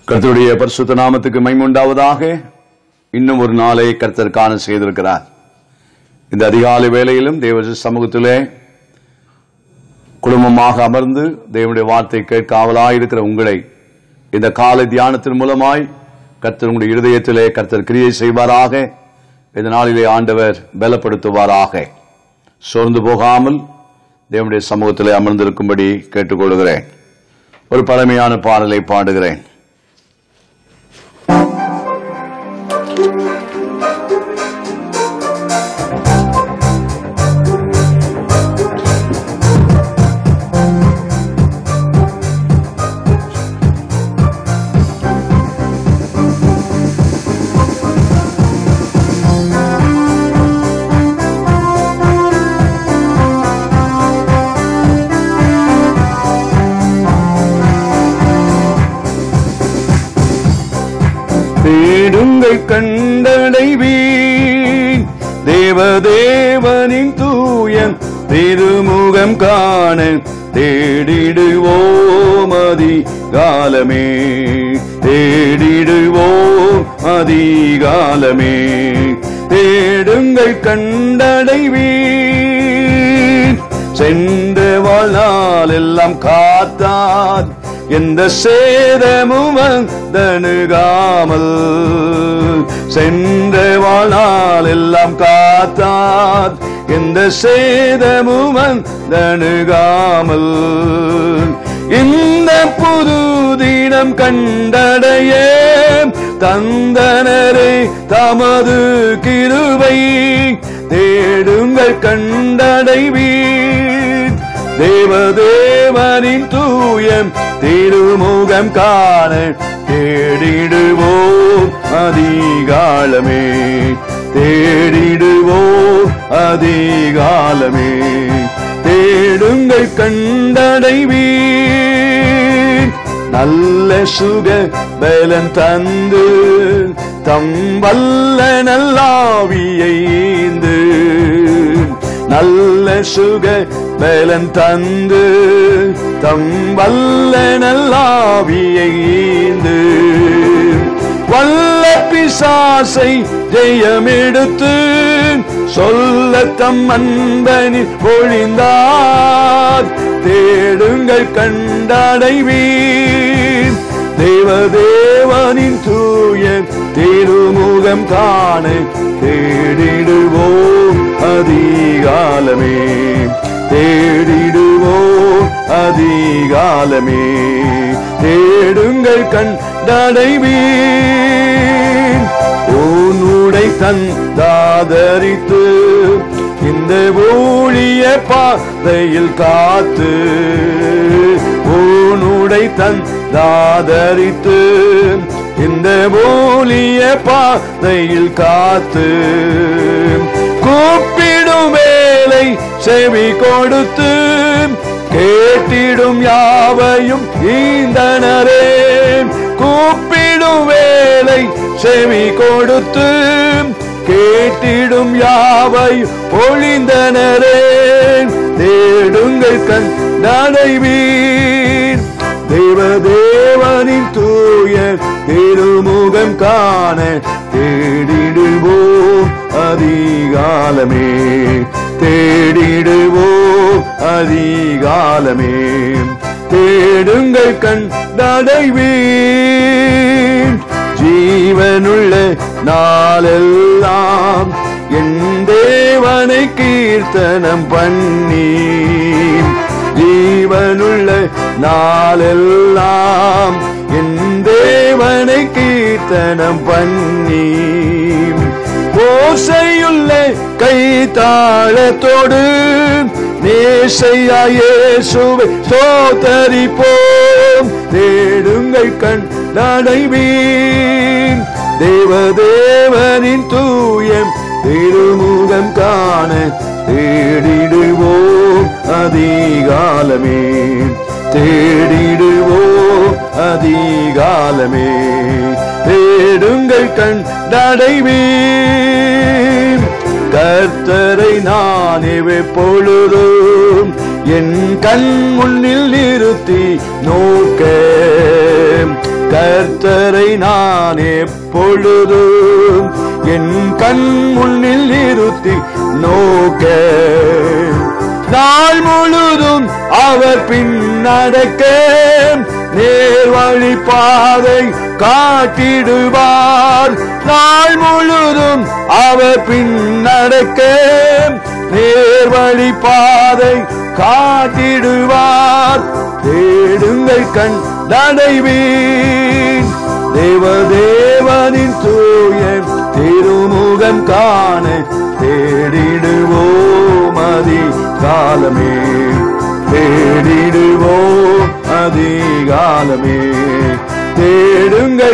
கர்த்தருடைய பரிசுத்த நாமத்துக்கு மைமுண்டாவதாக இன்னும் ஒரு நாளை கர்த்தர் காண செய்திருக்கிறார் இந்த அதிகாலை வேளையிலும் தேவ சமூகத்திலே குடும்பமாக அமர்ந்து தேவனுடைய வார்த்தை கேட்க ஆவலாயிருக்கிற உங்களை இந்த காலை தியானத்தின் மூலமாய் கர்த்தர் உங்களுடைய இருதயத்திலே கர்த்தர் கிரியை செய்வாராக இந்த நாளிலே ஆண்டவர் பலப்படுத்துவாராக சோர்ந்து போகாமல் தேவனுடைய சமூகத்திலே அமர்ந்திருக்கும்படி கேட்டுக்கொள்கிறேன் ஒரு பழமையான பாடலை பாடுகிறேன் தேடுங்கள் கண்டடைவீன் தேவதேவனின் தூயன் திருமுகம் காண தேடிடுவோம் அதிகாலமே தேடிடுவோம் அதிகாலமே தேடுங்கள் கண்டடைவீன் சென்ற வாழ்நாள் எல்லாம் காத்தார் எந்த சேதமும் வந்தணுகாமல் சென்ற வாழ்நாள் எல்லாம் காத்தார் எந்த சேதமும் வந்தணுகாமல் இந்த புது தினம் கண்டடைய தந்தனரே தமது கிருபை தேடுங்கள் கண்டடைவீர் தேவதேவனின் தூயம் திருமுகம் காண தேடிடுவோம் அதிகாலமே தேடிடுவோம் அதிகாலமே தேடுங்கள் கண்டடைவீர் நல்ல சுக பலன் தந்து தம் வல்ல நல்லாவியை ஈந்து நல்ல சுக பலன் தந்து தம் வல்ல நல்லாவியை ஈந்து வல்ல பிசாசை ஜெயமெடுத்து சொல்ல தம் அன்பனில் பொழிந்தார் தேடுங்கள் கண்டடைவீர் தேவதேவனின் தூய திருமுகம் காண தேடிடுவோம் அதிகாலமே தேடிடுவோம் அதிகாலமே தேடுங்கள் கண்டடைவீர் உன்னுடை தந்தாதரித்து இந்த ஊழிய பாதையில் காத்து உன்னுடை தந்தாதரித்து இந்த ஊழிய பாதையில் காத்து கூப்பிடும் வேலை செவி கொடுத்து கேட்டிடும் யாவையும் ஈந்தனரே கூப்பிடும் வேலை செவி கொடுத்து கேட்டிடும் யாவை பொழிந்தனரே தேடுங்கள் கண் நடைவீர் தேவதேவனின் தூய திருமுகம் காண தேடிடுவோம் அதிகாலமே தேடிடுவோம் அதிகாலமே தேடுங்கள் கண் நடைவீர் ஜீவனுள்ள நாளெல்லாம் என் தேவனை கீர்த்தனம் பண்ணி ஜீவனுள்ள நாளெல்லாம் என் தேவனை கீர்த்தனம் பண்ணி ஓசையுள்ள கைத்தாளத்தோடு நேசையாயேசுவை சோதரிப்போம் தேடுங்கள் கண் நடைவீன் தேவதேவனின் தூயம் திருமுகம் காண தேடிடுவோம் அதிகாலமே தேடிடுவோம் அதிகாலமே தேடுங்கள் கண் நடைவீன் கர்த்தரை நான் எப்பொழுதும் என் கண் முன்னில் நிறுத்தி நோக்க கர்த்தரை நான் எப்பொழுதும் என் கண் முன்னில் நிறுத்தி நோக்க நாள் முழுதும் அவர் பின்னடக்க நேர் வழி பாதை காட்டிடுவார் நாள் முழுதும் அவர் பின்னடக்க நேர் வழி பாதை காட்டிடுவார் தேடுங்கள் கண் தடைவீன் தேவதேவனின் தூய திருமுகம் காண தேடிடுவோம் அதிகாலமே தேடிடுவோம் அதிகாலமே தேடுங்கள்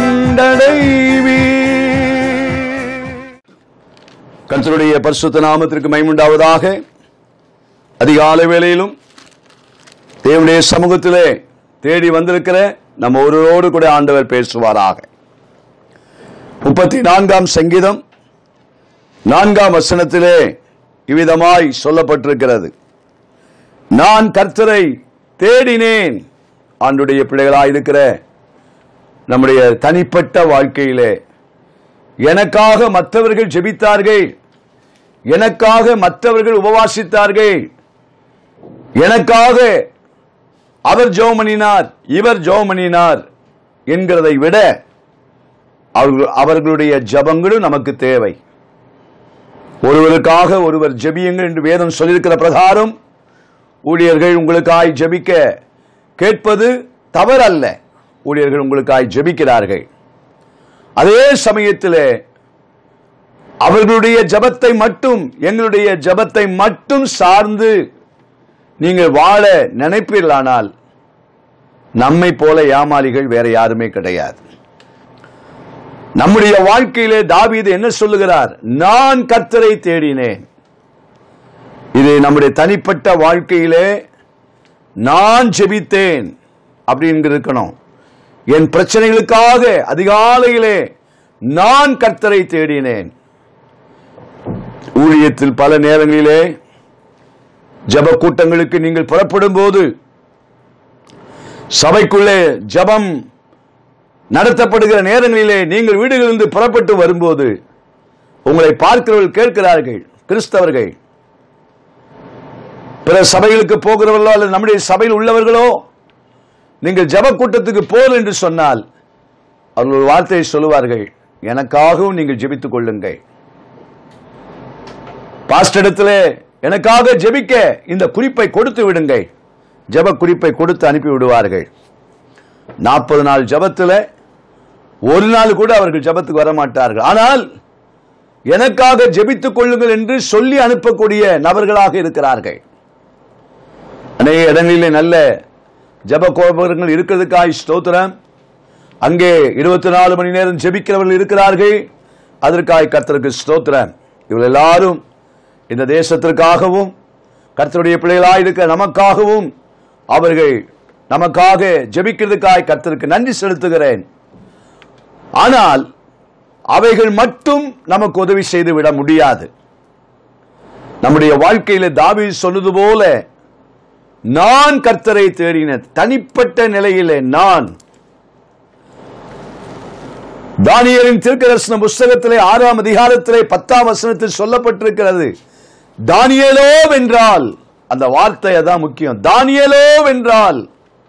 கண்டடைவீ கர்த்தருடைய பரிசுத்த நாமத்திற்கு மைமுண்டாவதாக அதிகாலை வேளையிலும் தேவனுடைய சமூகத்திலே தேடி வந்திருக்கிற நம்ம ஒருவரோடு கூட ஆண்டவர் பேசுவாராக முப்பத்தி நான்காம் சங்கீதம் நான்காம் வசனத்திலே இவ்விதமாய் சொல்லப்பட்டிருக்கிறது நான் கர்த்தரை தேடினேன் ஆண்டுடைய பிள்ளைகளாயிருக்கிற நம்முடைய தனிப்பட்ட வாழ்க்கையிலே எனக்காக மற்றவர்கள் ஜெபித்தார்கள் எனக்காக மற்றவர்கள் உபவாசித்தார்கள் எனக்காக அவர் ஜோமனினார் இவர் ஜோமனினார் என்கிறதை விட அவர்கள் அவர்களுடைய ஜபங்களும் நமக்கு தேவை ஒருவருக்காக ஒருவர் ஜெபியுங்கள் என்று வேதம் சொல்லியிருக்கிற பிரகாரம் ஊழியர்கள் உங்களுக்காய் ஜெபிக்க கேட்பது தவறல்ல ஊழியர்கள் உங்களுக்காய் ஜெபிக்கிறார்கள் அதே சமயத்தில் அவர்களுடைய ஜபத்தை மட்டும் எங்களுடைய ஜபத்தை மட்டும் சார்ந்து நீங்கள் வாழ நினைப்பீர்களானால் நம்மை போல ஏமாளிகள் வேற யாருமே கிடையாது நம்முடைய வாழ்க்கையிலே தாவீது என்ன சொல்லுகிறார் நான் கர்த்தரை தேடினேன் இது நம்முடைய தனிப்பட்ட வாழ்க்கையிலே நான் ஜெபித்தேன் அப்படின்னு இருக்கணும் என் பிரச்சனைகளுக்காக அதிகாலையிலே நான் கர்த்தரை தேடினேன் ஊழியத்தில் பல நேரங்களிலே ஜப கூட்டங்களுக்கு நீங்கள் புறப்படும் போது சபைக்குள்ளே ஜபம் நடத்தப்படுகிற நேரங்களிலே நீங்கள் வீடுகளிலிருந்து புறப்பட்டு வரும்போது உங்களை பார்க்கிறவர்கள் கேட்கிறார்கள் கிறிஸ்தவர்கள் பிற சபைகளுக்கு போகிறவர்களோ அல்லது நம்முடைய சபையில் உள்ளவர்களோ நீங்கள் ஜப கூட்டத்துக்கு போல் என்று சொன்னால் அவர்கள் ஒரு வார்த்தையை சொல்லுவார்கள் எனக்காகவும் நீங்கள் ஜெபித்துக் கொள்ளுங்கள் பாஸ்டரிடத்திலே எனக்காக ஜெபிக்க இந்த குறிப்பை கொடுத்து விடுங்கள் ஜெப குறிப்பை கொடுத்து அனுப்பி விடுவார்கள் நாற்பது நாள் ஜெபத்தில் ஒரு நாள் கூட அவர்கள் ஜெபத்துக்கு வர மாட்டார்கள் ஆனால் எனக்காக ஜெபித்துக் கொள்ளுங்கள் என்று சொல்லி அனுப்பக்கூடிய நபர்களாக இருக்கிறார்கள் அநேக இடங்களிலே நல்ல ஜெப கோபுரங்கள் இருக்கிறதுக்காய் ஸ்தோத்திரம் அங்கே இருபத்தி நாலு மணி நேரம் ஜெபிக்கிறவர்கள் இருக்கிறார்கள் அதற்காய் கர்த்தருக்கு ஸ்தோத்திரம் இவர்கள் எல்லாரும் இந்த தேசத்திற்காகவும் கர்த்தருடைய பிள்ளைகளாய் இருக்கிற நமக்காகவும் அவர்கள் நமக்காக ஜெபிக்கிறதுக்காய் கர்த்தருக்கு நன்றி செலுத்துகிறேன் ஆனால் அவைகள் மட்டும் நமக்கு உதவி செய்து விட முடியாது நம்முடைய வாழ்க்கையில தாவி சொன்னது போல நான் கர்த்தரை தேடின தனிப்பட்ட நிலையிலே நான் தானியலின் தீர்க்கதரிசன புஸ்தகத்திலே ஆறாம் அதிகாரத்திலே பத்தாம் வசனத்தில் சொல்லப்பட்டிருக்கிறது தானியலோ வென்றால் அந்த வார்த்தை அதான் முக்கியம் தானியலோ வென்றால்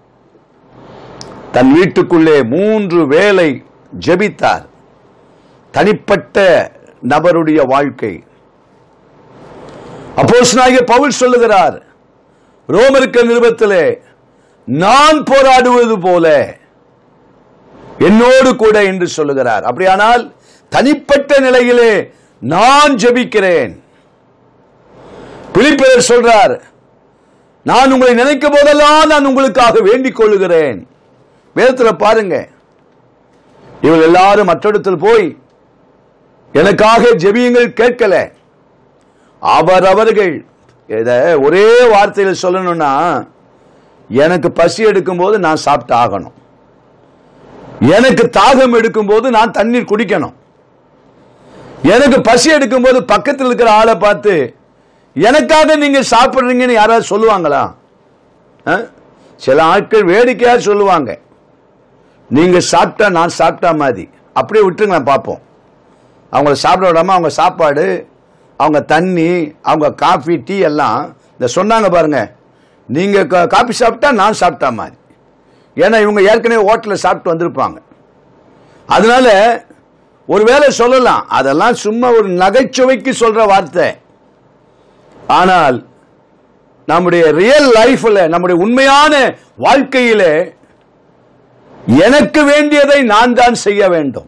தன் வீட்டுக்குள்ளே மூன்று வேலை ஜெபித்தார் தனிப்பட்ட நபருடைய வாழ்க்கை அப்போஸ்தலனாகிய பவுல் சொல்லுகிறார் ரோமருக்கு நிருபத்திலே நான் போராடுவது போல என்னோடு கூட என்று சொல்லுகிறார் அப்படியானால் தனிப்பட்ட நிலையிலே நான் ஜெபிக்கிறேன் பிலிப்பியர் சொல்றார் நான் உங்களை நினைக்கும் போதெல்லாம் நான் உங்களுக்காக வேண்டிக் கொள்ளுகிறேன் வேதத்துல பாருங்க இவர்கள் எல்லாரும் மற்றிடத்தில் போய் எனக்காக ஜெபியுங்கள் கேட்கல அவரவர்கள் இத ஒரே வார்த்தையில் சொல்லணும்னா எனக்கு பசி எடுக்கும் போது நான் சாப்பிட்டு ஆகணும் எனக்கு தாகம் எடுக்கும் போது நான் தண்ணீர் குடிக்கணும் எனக்கு பசி எடுக்கும் போது பக்கத்தில் இருக்கிற ஆளை பார்த்து எனக்காக நீங்க சாப்பிடுறீங்கன்னு யாராவது சொல்லுவாங்களா ஆ? சில ஆட்கள் வேடிக்கையா சொல்லுவாங்க நீங்க சாப்பிட்டா நான் சாப்பிட்டா மாதிரி அப்படியே விட்டுருங்க பார்ப்போம் அவங்கள சாப்பிட விடாம அவங்க சாப்பாடு அவங்க தண்ணி அவங்க காஃபி டீ எல்லாம் இந்த சொன்னாங்க பாருங்க நீங்க கா- காபி சாப்பிட்டா நான் சாப்பிட்டா மாதிரி ஏன்னா இவங்க ஏற்கனவே ஹோட்டலில் சாப்பிட்டு வந்திருப்பாங்க அதனால ஒருவேளை சொல்லலாம் அதெல்லாம் சும்மா ஒரு நகைச்சுவைக்கு சொல்ற வார்த்தை ஆனால் நம்முடைய ரியல் லைஃப்ல நம்முடைய உண்மையான வாழ்க்கையிலே எனக்கு வேண்டியதை நான் தான் செய்ய வேண்டும்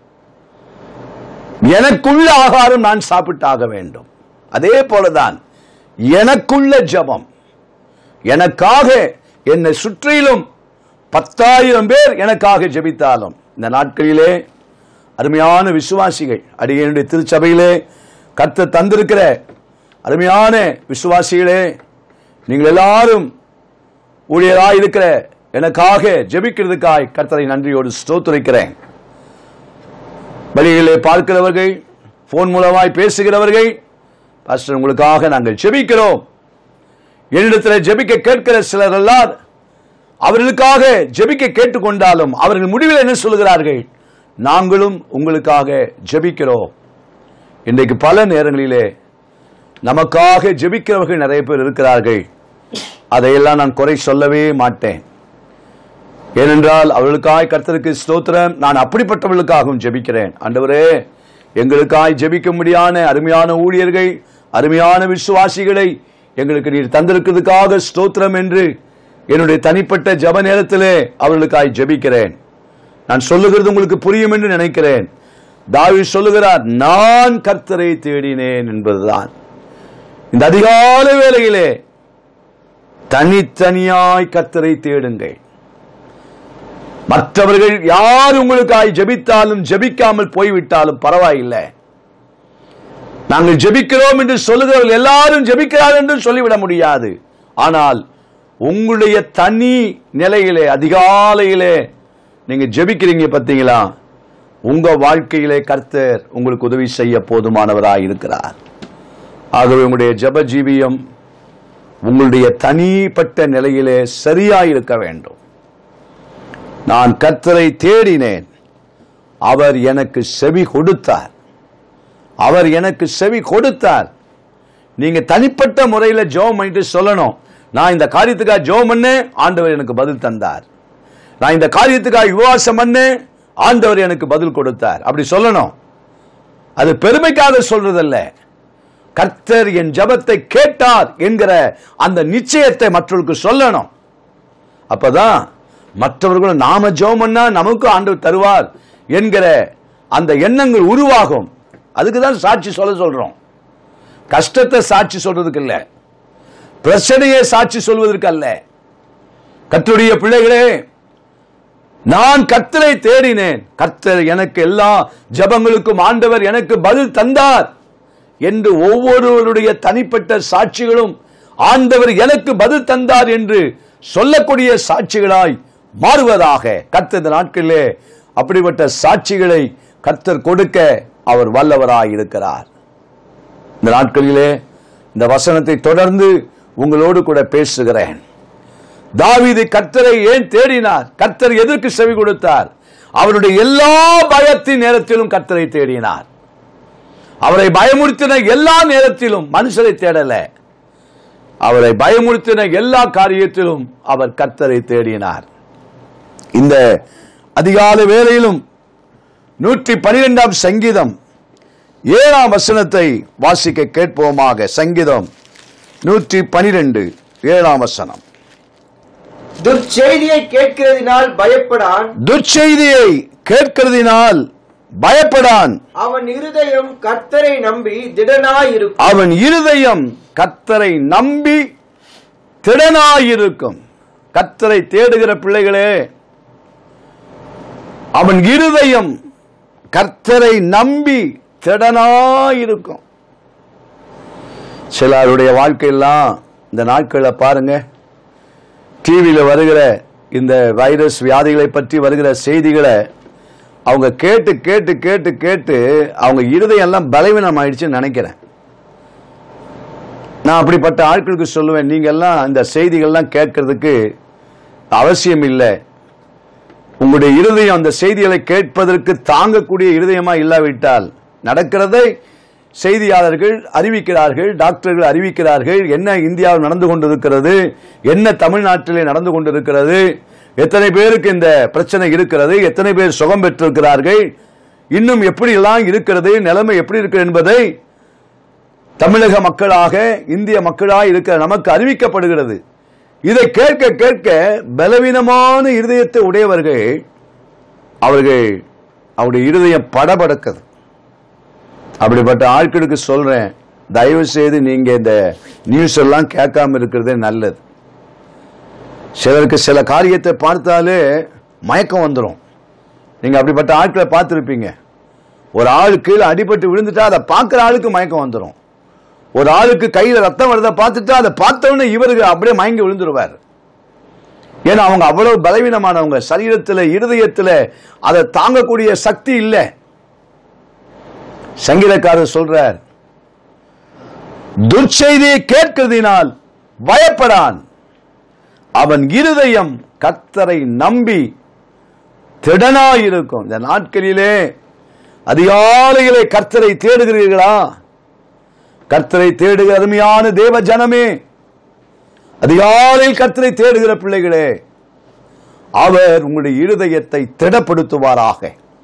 எனக்குள்ள ஆகாரம் நான் சாப்பிட்டாக வேண்டும் அதே போலதான் எனக்குள்ள ஜெபம் எனக்காக என்னை சுற்றிலும் பத்தாயிரம் பேர் எனக்காக ஜெபித்தாலும் இந்த நாட்களிலே அருமையான விசுவாசிகள் அடியனுடைய திருச்சபையிலே கர்த்தர் தந்திருக்கிற அருமையான விசுவாசிகளே நீங்கள் எல்லாரும் ஊழியராய் இருக்கிற எனக்காக ஜெபிக்கிறதுக்காய் கர்த்தரை நன்றியோடு ஸ்தோத்திரிக்கிறேன் வழிகளிலே பார்க்கிறவர்கள் போன் மூலமாய் பேசுகிறவர்கள் பாஸ்டர் உங்களுக்காக நாங்கள் ஜெபிக்கிறோம் என்னிடத்தில் ஜெபிக்க கேட்கிற சிலர் எல்லாம் அவர்களுக்காக ஜெபிக்க கேட்டுக்கொண்டாலும் அவர்கள் முடிவில் என்ன சொல்கிறார்கள் நாங்களும் உங்களுக்காக ஜெபிக்கிறோம் இன்றைக்கு பல நேரங்களிலே நமக்காக ஜெபிக்கிறவர்கள் நிறைய பேர் இருக்கிறார்கள் அதையெல்லாம் நான் குறை சொல்லவே மாட்டேன் ஏனென்றால் அவர்களுக்காய் கர்த்தருக்கு ஸ்தோத்திரம் நான் அப்படிப்பட்டவர்களுக்காகவும் ஜெபிக்கிறேன் ஆண்டவரே எங்களுக்காய் ஜெபிக்க முடியாத அருமையான ஊழியர்கள் அருமையான விசுவாசிகளை எங்களுக்கு நீர் தந்திருக்கிறதுக்காக ஸ்தோத்திரம் என்று என்னுடைய தனிப்பட்ட ஜெப நேரத்திலே அவர்களுக்காய் ஜெபிக்கிறேன் நான் சொல்லுகிறது உங்களுக்கு புரியும் என்று நினைக்கிறேன் தாவி சொல்லுகிறார் நான் கர்த்தரை தேடினேன் என்பதுதான் இந்த அதிகால வேளையிலே தனித்தனியாய் கர்த்தரை தேடுங்கள் மற்றவர்கள் யார் உங்களுக்காய் ஜெபித்தாலும் ஜெபிக்காமல் போய்விட்டாலும் பரவாயில்லை நாங்கள் ஜெபிக்கிறோம் என்று சொல்லுகிறவர்கள் எல்லாரும் ஜெபிக்கிறார்கள் என்று சொல்லிவிட முடியாது ஆனால் உங்களுடைய தனி நிலையிலே அதிகாலையிலே நீங்க ஜெபிக்கிறீங்க பார்த்தீங்களா உங்க வாழ்க்கையிலே கர்த்தர் உங்களுக்கு உதவி செய்ய போதுமானவராய் இருக்கிறார் ஆகவே உங்களுடைய ஜெப ஜீவியம் உங்களுடைய தனிப்பட்ட நிலையிலே சரியாய் இருக்க வேண்டும் நான் கர்த்தரை தேடினேன் அவர் எனக்கு செவி கொடுத்தார் அவர் எனக்கு செவி கொடுத்தார் நீங்க தனிப்பட்ட முறையில் ஜெபம் பண்ணிட்டு சொல்லணும் நான் இந்த காரியத்துக்காக ஜெபம் பண்ணேன் ஆண்டவர் எனக்கு பதில் தந்தார் நான் இந்த காரியத்துக்காக விவாசம் பண்ணேன் ஆண்டவர் எனக்கு பதில் கொடுத்தார் அப்படி சொல்லணும் அது பெருமைக்காக சொல்றதல்ல கர்த்தர் என் ஜெபத்தை கேட்டார் என்கிற அந்த நிச்சயத்தை மற்றவர்களுக்கு சொல்லணும் அப்பதான் மற்றவர்களும் நாம ஜெபம் பண்ணா நமக்கு ஆண்டவர் தருவார் என்கிற அந்த எண்ணங்கள் உருவாகும் அதுக்கு தான் சாட்சி சொல்ல சொல்றோம் கஷ்டத்தை சாட்சி சொல்றதுக்கு இல்ல பிரச்சனையை சாட்சி சொல்வதற்கு அல்ல கர்த்தருடைய பிள்ளைகளே நான் கர்த்தரை தேடினேன் கர்த்தர் எனக்கு எல்லா ஜெபங்களுக்கும் ஆண்டவர் எனக்கு பதில் தந்தார் என்று ஒவ்வொருவருடைய தனிப்பட்ட சாட்சிகளும் ஆண்டவர் எனக்கு பதில் தந்தார் என்று சொல்லக்கூடிய சாட்சிகளாய் மாறுவதாக கர்த்தர் இந்த நாட்களிலே அப்படிப்பட்ட சாட்சிகளை கர்த்தர் கொடுக்க அவர் வல்லவராய் இருக்கிறார் இந்த நாட்களிலே இந்த வசனத்தை தொடர்ந்து உங்களோடு கூட பேசுகிறேன் தாவீது கர்த்தரை ஏன் தேடினார் கர்த்தர் எதற்கு செவி கொடுத்தார் அவருடைய எல்லா பயத்தின் நேரத்திலும் கர்த்தரை தேடினார் அவரை பயமுறுத்தின எல்லா நேரத்திலும் மனுஷரை தேடல அவரை பயமுறுத்தின எல்லா காரியத்திலும் அவர் கர்த்தரை தேடினார் இந்த அதிகால வேளையிலும் நூற்றி பனிரெண்டாம் சங்கீதம் ஏழாம் வசனத்தை வாசிக்க கேட்போமாக சங்கீதம் நூற்றி பனிரெண்டு ஏழாம் வசனம் துர்ச்செய்தியை கேட்கிறதினால் பயப்படான் துர்ச்செய்தியை கேட்கிறதினால் பயப்படான் அவன் இருதயம் கர்த்தரை நம்பி திடனாயிருக்கும் அவன் இருதயம் கர்த்தரை நம்பி திடனாயிருக்கும் கர்த்தரை தேடுகிற பிள்ளைகளே அவன் இருதயம் கர்த்தரை நம்பி திடனாயிருக்கும் சிலருடைய வாழ்க்கையெல்லாம் இந்த நாட்களை பாருங்க டிவியில் வருகிற இந்த வைரஸ் வியாதிகளை பற்றி வருகிற செய்திகளை அவங்க கேட்டு கேட்டு கேட்டு கேட்டு அவங்க இருதயம் எல்லாம் பலவீனம் ஆயிடுச்சுன்னு நினைக்கிறேன் நான் அப்படிப்பட்ட ஆட்களுக்கு சொல்லுவேன் நீங்க எல்லாம் இந்த செய்திகள்லாம் கேட்கறதுக்கு அவசியம் இல்லை உங்களுடைய இருதயம் அந்த செய்திகளை கேட்பதற்கு தாங்கக்கூடிய இருதயமா இல்லாவிட்டால் நடக்கிறதை செய்தியாளர்கள் அறிவிக்கிறார்கள் டாக்டர்கள் அறிவிக்கிறார்கள் என்ன இந்தியாவில் நடந்து கொண்டிருக்கிறது என்ன தமிழ்நாட்டிலே நடந்து கொண்டிருக்கிறது எத்தனை பேருக்கு இந்த பிரச்சனை இருக்கிறது எத்தனை பேர் சுகம் பெற்றிருக்கிறார்கள் இன்னும் எப்படியெல்லாம் இருக்கிறது நிலைமை எப்படி இருக்கிறது என்பதை தமிழக மக்களாக இந்திய மக்களாக இருக்கிற நமக்கு அறிவிக்கப்படுகிறது இதை கேட்க கேட்க பலவீனமான இருதயத்தை உடையவர்கள் அவர்கள் அவருடைய இருதயம் படபடக்குது அப்படிப்பட்ட ஆட்களுக்கு சொல்றேன் தயவு செய்து நீங்க இந்த நியூஸ் எல்லாம் கேட்காம இருக்கிறதே நல்லது சிலருக்கு சில காரியத்தை பார்த்தாலே மயக்கம் வந்துடும் நீங்க அப்படிப்பட்ட ஆட்களை பார்த்துருப்பீங்க ஒரு ஆள் கீழே அடிபட்டு விழுந்துட்டா அதை பார்க்குற ஆளுக்கு மயக்கம் வந்துடும் ஒரு ஆளுக்கு கையில ரத்தம் வரத பார்த்துட்டா அதை பார்த்தவொடனே இவருக்கு அப்படியே மயங்கி விழுந்துருவார் ஏன்னா அவங்க அவ்வளவு பலவீனமானவங்க சரீரத்துல இருதயத்துல அதை தாங்கக்கூடிய சக்தி இல்லை சங்கீதக்காரர் சொல்றார் துர்ச்செய்தியை கேட்கிறதினால் பயப்படான் அவன் இருதயம் கர்த்தரை நம்பி திடனாயிருக்கும் இந்த நாட்களிலே அதிகாலையிலே கர்த்தரை தேடுகிறீர்களா கர்த்தரை தேடுகிற அருமையான தேவ ஜனமே அதிகாலையில் கர்த்தரை தேடுகிற பிள்ளைகளே அவர் உங்களுடைய இருதயத்தை திடப்படுத்துவாராக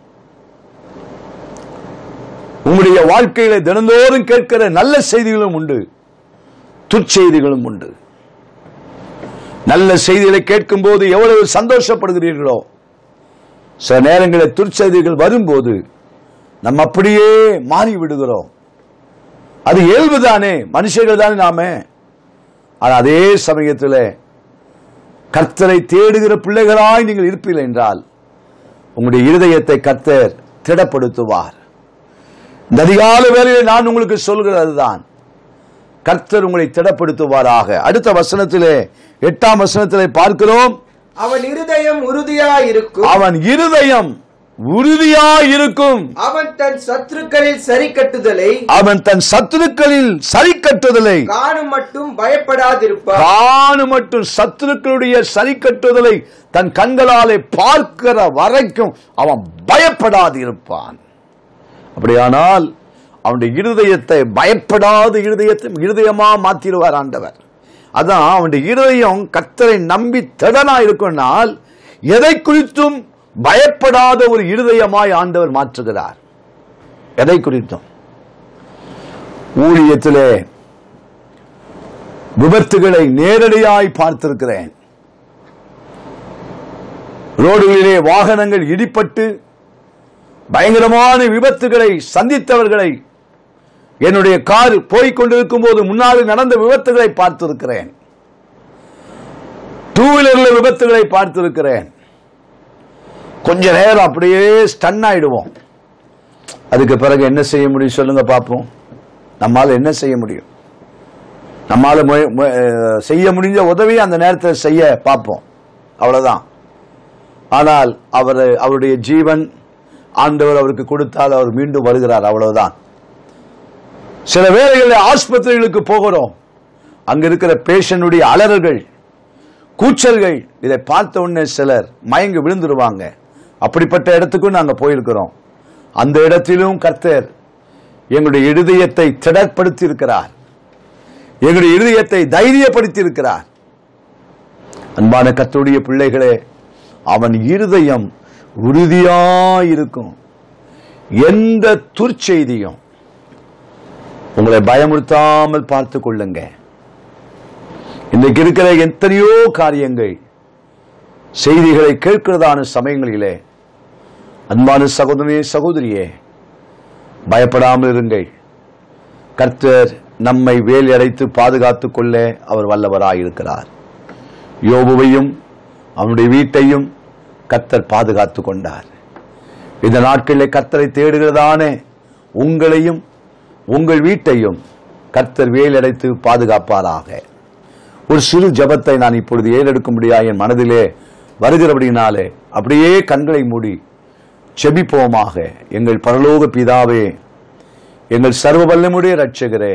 உங்களுடைய வாழ்க்கையில தினந்தோறும் கேட்கிற நல்ல செய்திகளும் உண்டு துர்ச்செய்திகளும் உண்டு நல்ல செய்திகளை கேட்கும் போது எவ்வளவு சந்தோஷப்படுகிறீர்களோ சில நேரங்களில் துர்ச்செய்திகள் வரும்போது நம்ம அப்படியே மாறி விடுகிறோம் அது இயல்புதானே மனுஷர்கள் தானே நாம ஆனா அதே சமயத்தில் கர்த்தரை தேடுகிற பிள்ளைகளாய் நீங்கள் இருப்பீர்கள் என்றால் உங்களுடைய இருதயத்தை கர்த்தர் திடப்படுத்துவார் இந்த அதிகால வேளையில் நான் உங்களுக்கு சொல்கிறதுதான் கர்த்தர் உங்களை திடப்படுத்துவாராக அடுத்த வசனத்திலே எட்டாம் வசனத்திலே பார்க்கிறோம் அவன் இருதயம் உறுதியாயிருக்கும் அவன் இருதயம் உறுதியாயிருக்கும் அவன் தன் சத்துருக்களில் சரி கட்டுதலை அவன் தன் சத்துருக்களில் சரி கட்டுதலை காணும் மட்டும் பயப்படாதிருப்பான் காணு மட்டும் சத்துருக்களுடைய சரி கட்டுதலை தன் கண்களாலே பார்க்கிற வரைக்கும் அவன் பயப்படாது இருப்பான் அப்படியானால் அவனுடைய இருதயத்தை பயப்படாத இருதயத்தை இருதயமா மாத்திடுவார் ஆண்டவர் அதான் அவனுடைய இருதயம் கர்த்தரை நம்பி திடனா இருக்கும்னால் எதை குறித்தும் பயப்படாத ஒரு இருதயமாய் ஆண்டவர் மாற்றுகிறார் எதை குறித்தும் ஊழியத்திலே விபத்துகளை நேரடியாய் பார்த்திருக்கிறேன் ரோடுகளிலே வாகனங்கள் இடிப்பட்டு பயங்கரமான விபத்துகளை சந்தித்தவர்களை என்னுடைய கார் போய்க் கொண்டிருக்கும் போது முன்னாடி நடந்த விபத்துகளை பார்த்திருக்கிறேன் டூ வீலர்ல விபத்துகளை பார்த்திருக்கிறேன் கொஞ்ச நேரம் அப்படியே ஸ்டன் ஆயிடுவோம் அதுக்கு பிறகு என்ன செய்ய முடியும் சொல்லுங்க பார்ப்போம் நம்மால என்ன செய்ய முடியும் நம்மால முய- மு- அஹ் செய்ய முடிஞ்ச உதவி அந்த நேரத்தில் செய்ய பார்ப்போம் அவ்வளவுதான் ஆனால் அவர் அவருடைய ஜீவன் ஆண்டவர் அவருக்கு கொடுத்தால் அவர் மீண்டும் வருகிறார் அவ்வளவுதான் சில வேளைகளில் ஆஸ்பத்திரிகளுக்கு போகிறோம் அங்க இருக்கிற பேஷனுடைய அலறல்கள் கூச்சல்கள் இதை பார்த்த உடனே சிலர் மயங்கி விழுந்துருவாங்க அப்படிப்பட்ட இடத்துக்கும் நாங்க போயிருக்கிறோம் அந்த இடத்திலும் கர்த்தர் எங்களுடைய இருதயத்தை திடப்படுத்தி இருக்கிறார் எங்களுடைய இருதயத்தை தைரியப்படுத்தி இருக்கிறார் அன்பான கர்த்தருடைய பிள்ளைகளே அவன் இருதயம் உறுதியாயிருக்கும் எந்த துர்ச்செய்தியும் உங்களை பயமுறுத்தாமல் பார்த்து கொள்ளுங்க இன்னைக்கு இருக்கிற எத்தனையோ காரியங்கள் செய்திகளை கேட்கிறதான சமயங்களிலே அன்பான சகோதரனே சகோதரியே பயப்படாமல் இருங்கள் கர்த்தர் நம்மை வேலி அடைத்து பாதுகாத்துக் கொள்ள அவர் வல்லவராயிருக்கிறார் யோபுவையும் அவனுடைய வீட்டையும் கர்த்தர் பாதுகாத்துக் கொண்டார் இந்த நாட்களில் கர்த்தரை தேடுகிறதானே உங்களையும் உங்கள் வீட்டையும் கர்த்தர் வேலடைத்து பாதுகாப்பாராக ஒரு சிறு ஜெபத்தை நான் இப்பொழுது ஏறெடுக்கும்படியா என் மனதிலே வருகிறபடினாலே அப்படியே கண்களை மூடி செபிப்போமாக எங்கள் பரலோக பிதாவே எங்கள் சர்வ வல்லமுடைய ரட்சகரே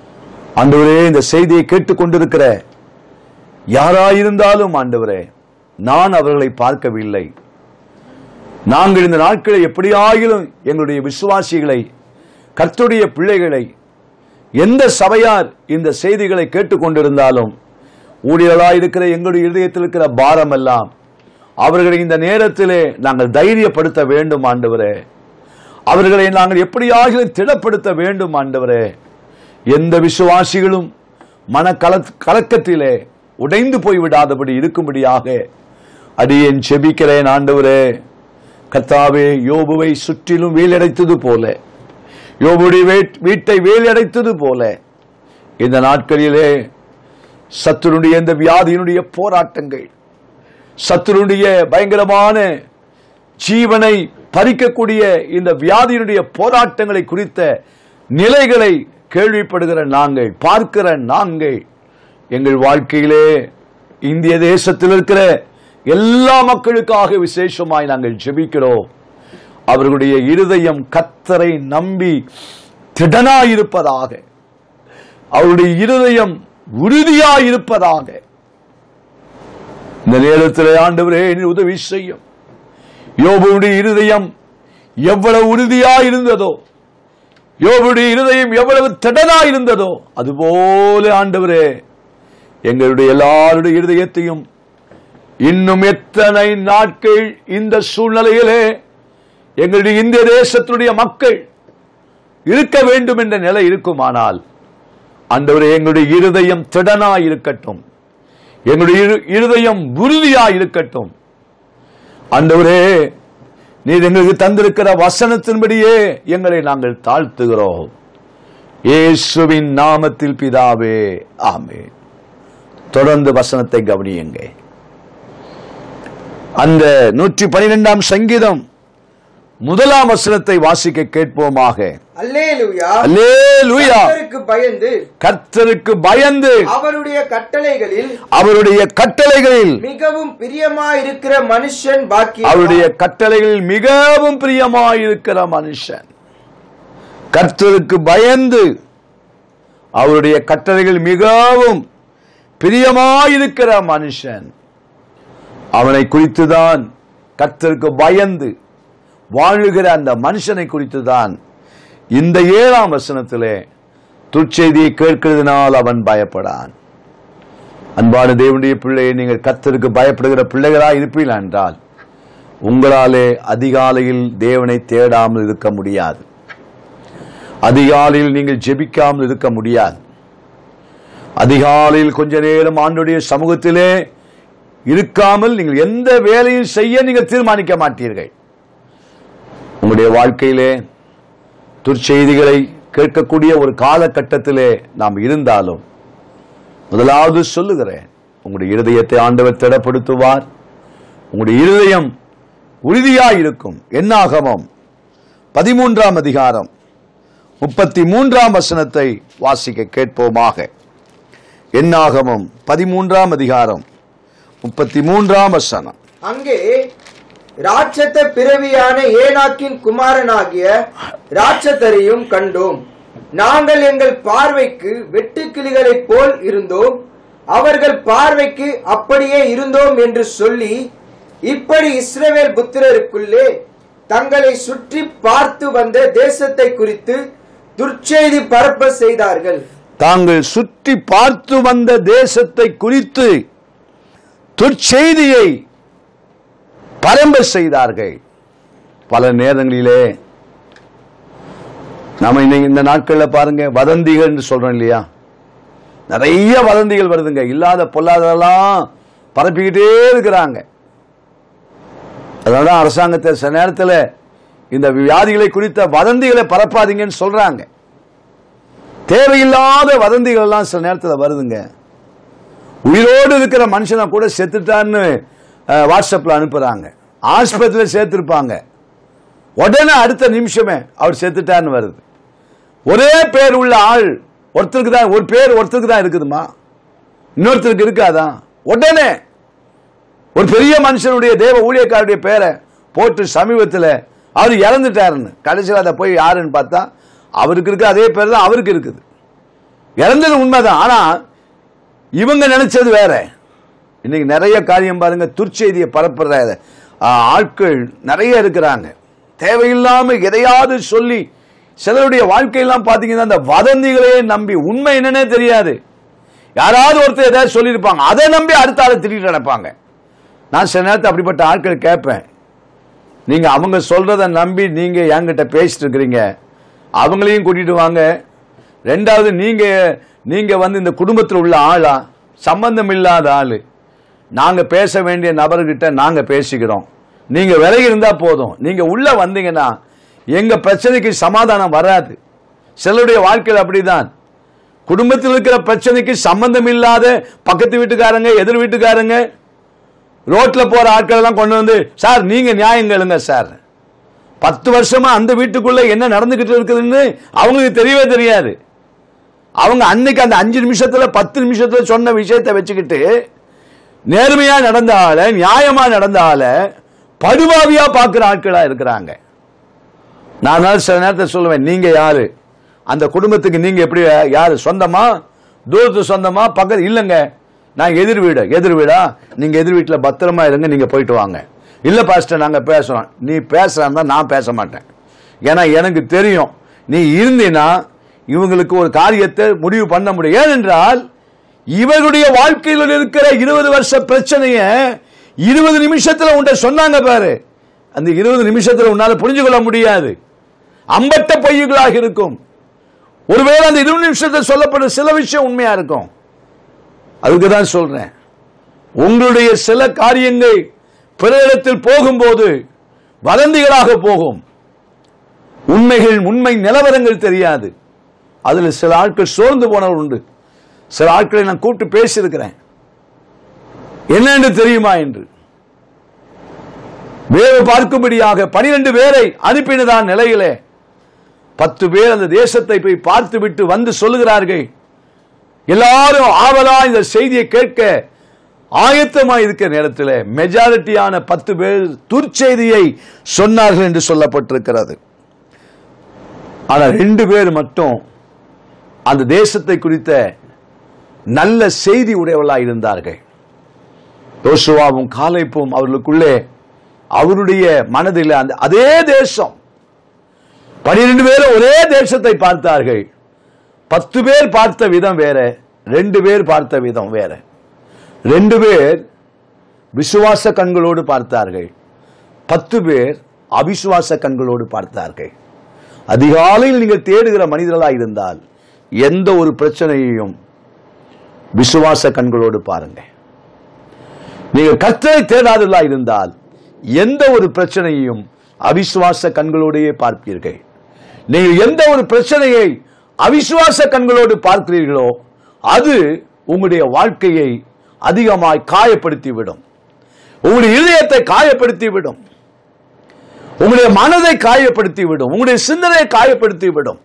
ஆண்டவரே இந்த செய்தியை கேட்டுக்கொண்டிருக்கிற யாராயிருந்தாலும் ஆண்டவரே நான் அவர்களை பார்க்கவில்லை நாங்கள் இந்த நாட்களை எப்படியாகிலும் எங்களுடைய விசுவாசிகளை கர்த்தருடைய பிள்ளைகளை எந்த சபையார் இந்த செய்திகளை கேட்டுக்கொண்டிருந்தாலும் ஊழியர்களாய் இருக்கிற எங்களுடைய இதயத்தில் இருக்கிற பாரம் எல்லாம் அவர்களை இந்த நேரத்திலே நாங்கள் தைரியப்படுத்த வேண்டும் ஆண்டவரே அவர்களை நாங்கள் எப்படியாகிலும் திடப்படுத்த வேண்டும் ஆண்டவரே எந்த விசுவாசிகளும் மன கல கலக்கத்திலே உடைந்து போய்விடாதபடி இருக்கும்படியாக அடியேன் செபிக்கிறேன் ஆண்டவரே கர்த்தாவே யோபுவை சுற்றிலும் வேலடைத்தது போல யோபுடைய வீட்- வீட்டை வேலடைத்தது போல இந்த நாட்களிலே சத்துருடைய இந்த வியாதியினுடைய போராட்டங்கள் சத்துருடைய பயங்கரமான ஜீவனை பறிக்கக்கூடிய இந்த வியாதியினுடைய போராட்டங்களை குறித்த நிலைகளை கேள்விப்படுகிற நாங்கள் பார்க்கிற நாங்கள் எங்கள் வாழ்க்கையிலே இந்திய தேசத்தில் இருக்கிற எல்லா மக்களுக்காக விசேஷமாய் நாங்கள் ஜெபிக்கிறோம் அவர்களுடைய இருதயம் கத்தரை நம்பி திடனாயிருப்பதாக அவருடைய இருதயம் உறுதியாயிருப்பதாக இந்த நேரத்தில் ஆண்டவரே நீர் உதவி செய்யும் யோபுடைய இருதயம் எவ்வளவு உறுதியா இருந்ததோ யோபுடைய இருதயம் எவ்வளவு திடனா இருந்ததோ அதுபோல ஆண்டவரே எங்களுடைய எல்லாருடைய இருதயத்தையும் இன்னும் எத்தனை நாட்கள் இந்த சூழ்நிலையிலே எங்களுடைய இந்திய தேசத்தினுடைய மக்கள் இருக்க வேண்டும் என்ற நிலை இருக்குமானால் ஆண்டவரே எங்களுடைய இருதயம் திடனா இருக்கட்டும் எங்களுடைய இரு- இருதயம் உறுதியா இருக்கட்டும் ஆண்டவரே நீர் எங்களுக்கு தந்திருக்கிற வசனத்தின்படியே எங்களை நாங்கள் தாழ்த்துகிறோம் இயேசுவின் நாமத்தில் பிதாவே ஆமென் தொடர்ந்து வசனத்தை கவனியுங்க அந்த நூற்றி பனிரெண்டாம் சங்கீதம் முதலாம் வசனத்தை வாசிக்க கேட்போமாக அல்லேலூயா அல்லேலூயா கர்த்தருக்கு பயந்து கர்த்தருக்கு பயந்து அவருடைய கட்டளைகளில் அவருடைய கட்டளைகளில் மிகவும் பிரியமாயிருக்கிற மனுஷன் பாக்கி அவருடைய கட்டளைகளில் மிகவும் பிரியமாயிருக்கிற மனுஷன் கர்த்தருக்கு பயந்து அவருடைய கட்டளைகள் மிகவும் பிரியமாயிருக்கிற மனுஷன் அவனை குறித்துதான் கர்த்தருக்கு பயந்து வாழுகிற அந்த மனுஷனை குறித்துதான் இந்த ஏழாம் வசனத்திலே துச்செய்தியை கேட்கிறதுனால் அவன் பயப்படான் அன்பான தேவனுடைய பிள்ளையை நீங்கள் கர்த்தருக்கு பயப்படுகிற பிள்ளைகளாய் இருப்பீர்கள் என்றால் உங்களாலே அதிகாலையில் தேவனை தேடாமல் இருக்க முடியாது அதிகாலையில் நீங்கள் ஜெபிக்காமல் இருக்க முடியாது அதிகாலையில் கொஞ்ச நேரம் ஆண்டுடைய சமூகத்திலே இருக்காமல் நீங்கள் எந்த வேலையும் செய்ய நீங்கள் தீர்மானிக்க மாட்டீர்கள் உங்களுடைய வாழ்க்கையிலே துர்ச்செய்திகளை கேட்கக்கூடிய ஒரு காலகட்டத்திலே நாம் இருந்தாலும் முதலாவது சொல்லுகிறேன் உங்களுடைய இருதயத்தை ஆண்டவர் திடப்படுத்துவார் உங்களுடைய இருதயம் உறுதியாய் இருக்கும் என்னாகமம் பதிமூன்றாம் அதிகாரம் முப்பத்தி மூன்றாம் வசனத்தை வாசிக்க கேட்போமாக என்னாகமம் பதிமூன்றாம் அதிகாரம் முப்பத்தி மூன்றாம் வசனம் அங்கே ராட்சத பிறவியான ஏனாக்கின் குமாரனாகிய ராட்சதரையும் கண்டோம் நாங்கள் எங்கள் பார்வைக்கு வெட்டுக்கிளிகளைப் போல் இருந்தோம் அவர்கள் பார்வைக்கு அப்படியே இருந்தோம் என்று சொல்லி இப்படி இஸ்ரவேல் புத்திரருக்குள்ளே தங்களை சுற்றி பார்த்து வந்த தேசத்தை குறித்து துர்ச்செய்தி பரப்ப செய்தார்கள் தாங்கள் சுற்றி பார்த்து வந்த தேசத்தை குறித்து துர்ச்செய்தியை பரம்ப செய்தார்கள் பல நேரங்களிலே நாம இன்னைக்கு இந்த நாட்கள்ல பாருங்க வதந்திகள் என்று சொல்றோம் இல்லையா நிறைய வதந்திகள் வருதுங்க இல்லாத பொல்லாததெல்லாம் பரப்பிக்கிட்டே இருக்கிறாங்க அதனால அரசாங்கத்தை சில நேரத்தில் இந்த வியாதிகளை குறித்த வதந்திகளை பரப்பாதீங்கன்னு சொல்றாங்க தேவையில்லாத வதந்திகள் எல்லாம் சில நேரத்தில் வருதுங்க உயிரோடு இருக்கிற மனுஷனை கூட செத்துட்டான்னு அஹ், வாட்ஸ்அப்ல அனுப்புறாங்க ஆஸ்பத்திரியில் சேர்த்திருப்பாங்க உடனே அடுத்த நிமிஷமே அவர் செத்துட்டான்னு வருது ஒரே பேர் உள்ள ஆள் ஒருத்தருக்கு தான் ஒரு பேர் ஒருத்தருக்கு தான் இருக்குதுமா இன்னொருத்தருக்கு இருக்காதா உடனே ஒரு பெரிய மனுஷனுடைய தேவ ஊழியக்காரருடைய பேரை போட்டு சமீபத்தில் அவர் இறந்துட்டாருன்னு கடைசியில் அதை போய் யாருன்னு பார்த்தா அவருக்கு இருக்கு அதே பேர் தான் அவருக்கு இருக்குது இறந்தது உண்மைதான் ஆனா இவங்க நினைச்சது வேற இன்னைக்கு நிறைய காரியம் பாருங்க துர்ச்செய்தியை பரப்புற ஆ, ஆட்கள் நிறைய இருக்கிறாங்க தேவையில்லாம எதையாவது சொல்லி சிலருடைய வாழ்க்கையெல்லாம் பாத்தீங்கன்னா அந்த வதந்திகளே நம்பி உண்மை என்னன்னே தெரியாது யாராவது ஒருத்தர் ஏதாவது சொல்லியிருப்பாங்க அதை நம்பி அடுத்த ஆளை திட்டிட்டு நடப்பாங்க நான் சில நேரத்தில் அப்படிப்பட்ட ஆட்கள் கேட்பேன் நீங்க அவங்க சொல்றத நம்பி நீங்க என்கிட்ட பேசிட்டு இருக்கிறீங்க அவங்களையும் கூட்டிட்டு வாங்க ரெண்டாவது நீங்க நீங்க வந்து இந்த குடும்பத்தில் உள்ள ஆளா சம்பந்தம் இல்லாத ஆளு நாங்க பேச வேண்டிய நபர்கிட்ட நாங்க பேசிக்கிறோம் நீங்க விலகி இருந்தா போதும் நீங்க உள்ள வந்தீங்கன்னா எங்க பிரச்சனைக்கு சமாதானம் வராது சிலருடைய வாழ்க்கையில் அப்படிதான் குடும்பத்தில் இருக்கிற பிரச்சனைக்கு சம்பந்தம் இல்லாத பக்கத்து வீட்டுக்காரங்க எதிர் வீட்டுக்காரங்க ரோட்ல போற ஆட்கள் எல்லாம் கொண்டு வந்து சார் நீங்க நியாயம் கேளுங்க சார் பத்து வருஷமா அந்த வீட்டுக்குள்ள என்ன நடந்துகிட்டு இருக்குதுன்னு அவங்களுக்கு தெரியவே தெரியாது அவங்க அன்னைக்கு அந்த அஞ்சு நிமிஷத்துல பத்து நிமிஷத்துல சொன்ன விஷயத்தை வச்சுக்கிட்டு நேர்மையா நடந்த ஆள நியாயமா நடந்த ஆள படுபாவியா பார்க்கிற ஆட்களா இருக்கிறாங்க நான் அதனால சில நேரத்தில் சொல்லுவேன் நீங்க யாரு அந்த குடும்பத்துக்கு நீங்க எப்படி யாரு சொந்தமா தூரத்து சொந்தமா பக்கத்து இல்லைங்க நான் எதிர் வீடு எதிர் வீடா நீங்க எதிர் வீட்டுல பத்திரமா இருங்க நீங்க போயிட்டு வாங்க இல்ல பாஸ்டர் நாங்க பேசுறோம் நீ பேசுறான்னா நான் பேச மாட்டேன் ஏன்னா எனக்கு தெரியும் நீ இருந்தீன்னா இவங்களுக்கு ஒரு காரியத்தை முடிவு பண்ண முடியும் ஏனென்றால் இவர்களுடைய வாழ்க்கையில் இருக்கிற இருபது வருஷ பிரச்சனைய இருபது நிமிஷத்துல உன்ட்ட சொன்னாங்க பாரு அந்த இருபது நிமிஷத்துல உன்னால புரிஞ்சு கொள்ள முடியாது அம்பட்ட பொய்களாக இருக்கும் ஒருவேளை அந்த இருபது நிமிஷத்தில் சொல்லப்பட்ட சில விஷயம் உண்மையா இருக்கும் அதுக்கு தான் சொல்றேன் உங்களுடைய சில காரியங்கள் பிறரிடத்தில் போகும்போது வதந்திகளாக போகும் உண்மைகள் உண்மை நிலவரங்கள் தெரியாது அதுல சில ஆட்கள் சோர்ந்து போனவர் உண்டு சில ஆட்களை நான் கூப்பிட்டு பேசியிருக்கிறேன் என்னென்று தெரியுமா என்று வேறு பார்க்கும்படியாக பனிரெண்டு பேரை அனுப்பினதான் நிலையிலே பத்து பேர் அந்த தேசத்தை போய் பார்த்து விட்டு வந்து சொல்லுகிறார்கள் எல்லாரும் ஆவலா இந்த செய்தியை கேட்க ஆயத்தமா இருக்கிற நேரத்தில் மெஜாரிட்டியான பத்து பேர் துர்ச்செய்தியை சொன்னார்கள் என்று சொல்லப்பட்டிருக்கிறது ஆனா ரெண்டு பேர் மட்டும் அந்த தேசத்தை குறித்த நல்ல செய்தி உடையவர்களாக இருந்தார்கள் யோசுவாவும் காலைப்பும் அவர்களுக்குள்ளே அவருடைய மனதில் அந்த அதே தேசம் பனிரெண்டு பேரும் ஒரே தேசத்தை பார்த்தார்கள் பத்து பேர் பார்த்த விதம் வேற ரெண்டு பேர் பார்த்த விதம் வேற ரெண்டு பேர் விசுவாச கண்களோடு பார்த்தார்கள் பத்து பேர் அவிசுவாச கண்களோடு பார்த்தார்கள் அதிகாலையில் நீங்கள் தேடுகிற மனிதர்களாக இருந்தால் எந்த ஒரு பிரச்சனையையும் விசுவாச கண்களோடு பாருங்க நீங்கள் கர்த்தரை தேடாதலா இருந்தால் எந்த ஒரு பிரச்சனையையும் அவிசுவாச கண்களோடையே பார்ப்பீர்கள் நீங்கள் எந்த ஒரு பிரச்சனையை அவிசுவாச கண்களோடு பார்க்கிறீர்களோ அது உங்களுடைய வாழ்க்கையை அதிகமாய் காயப்படுத்தி விடும் உங்களுடைய இதயத்தை காயப்படுத்தி விடும் உங்களுடைய மனதை காயப்படுத்தி விடும் உங்களுடைய சிந்தனையை காயப்படுத்தி விடும்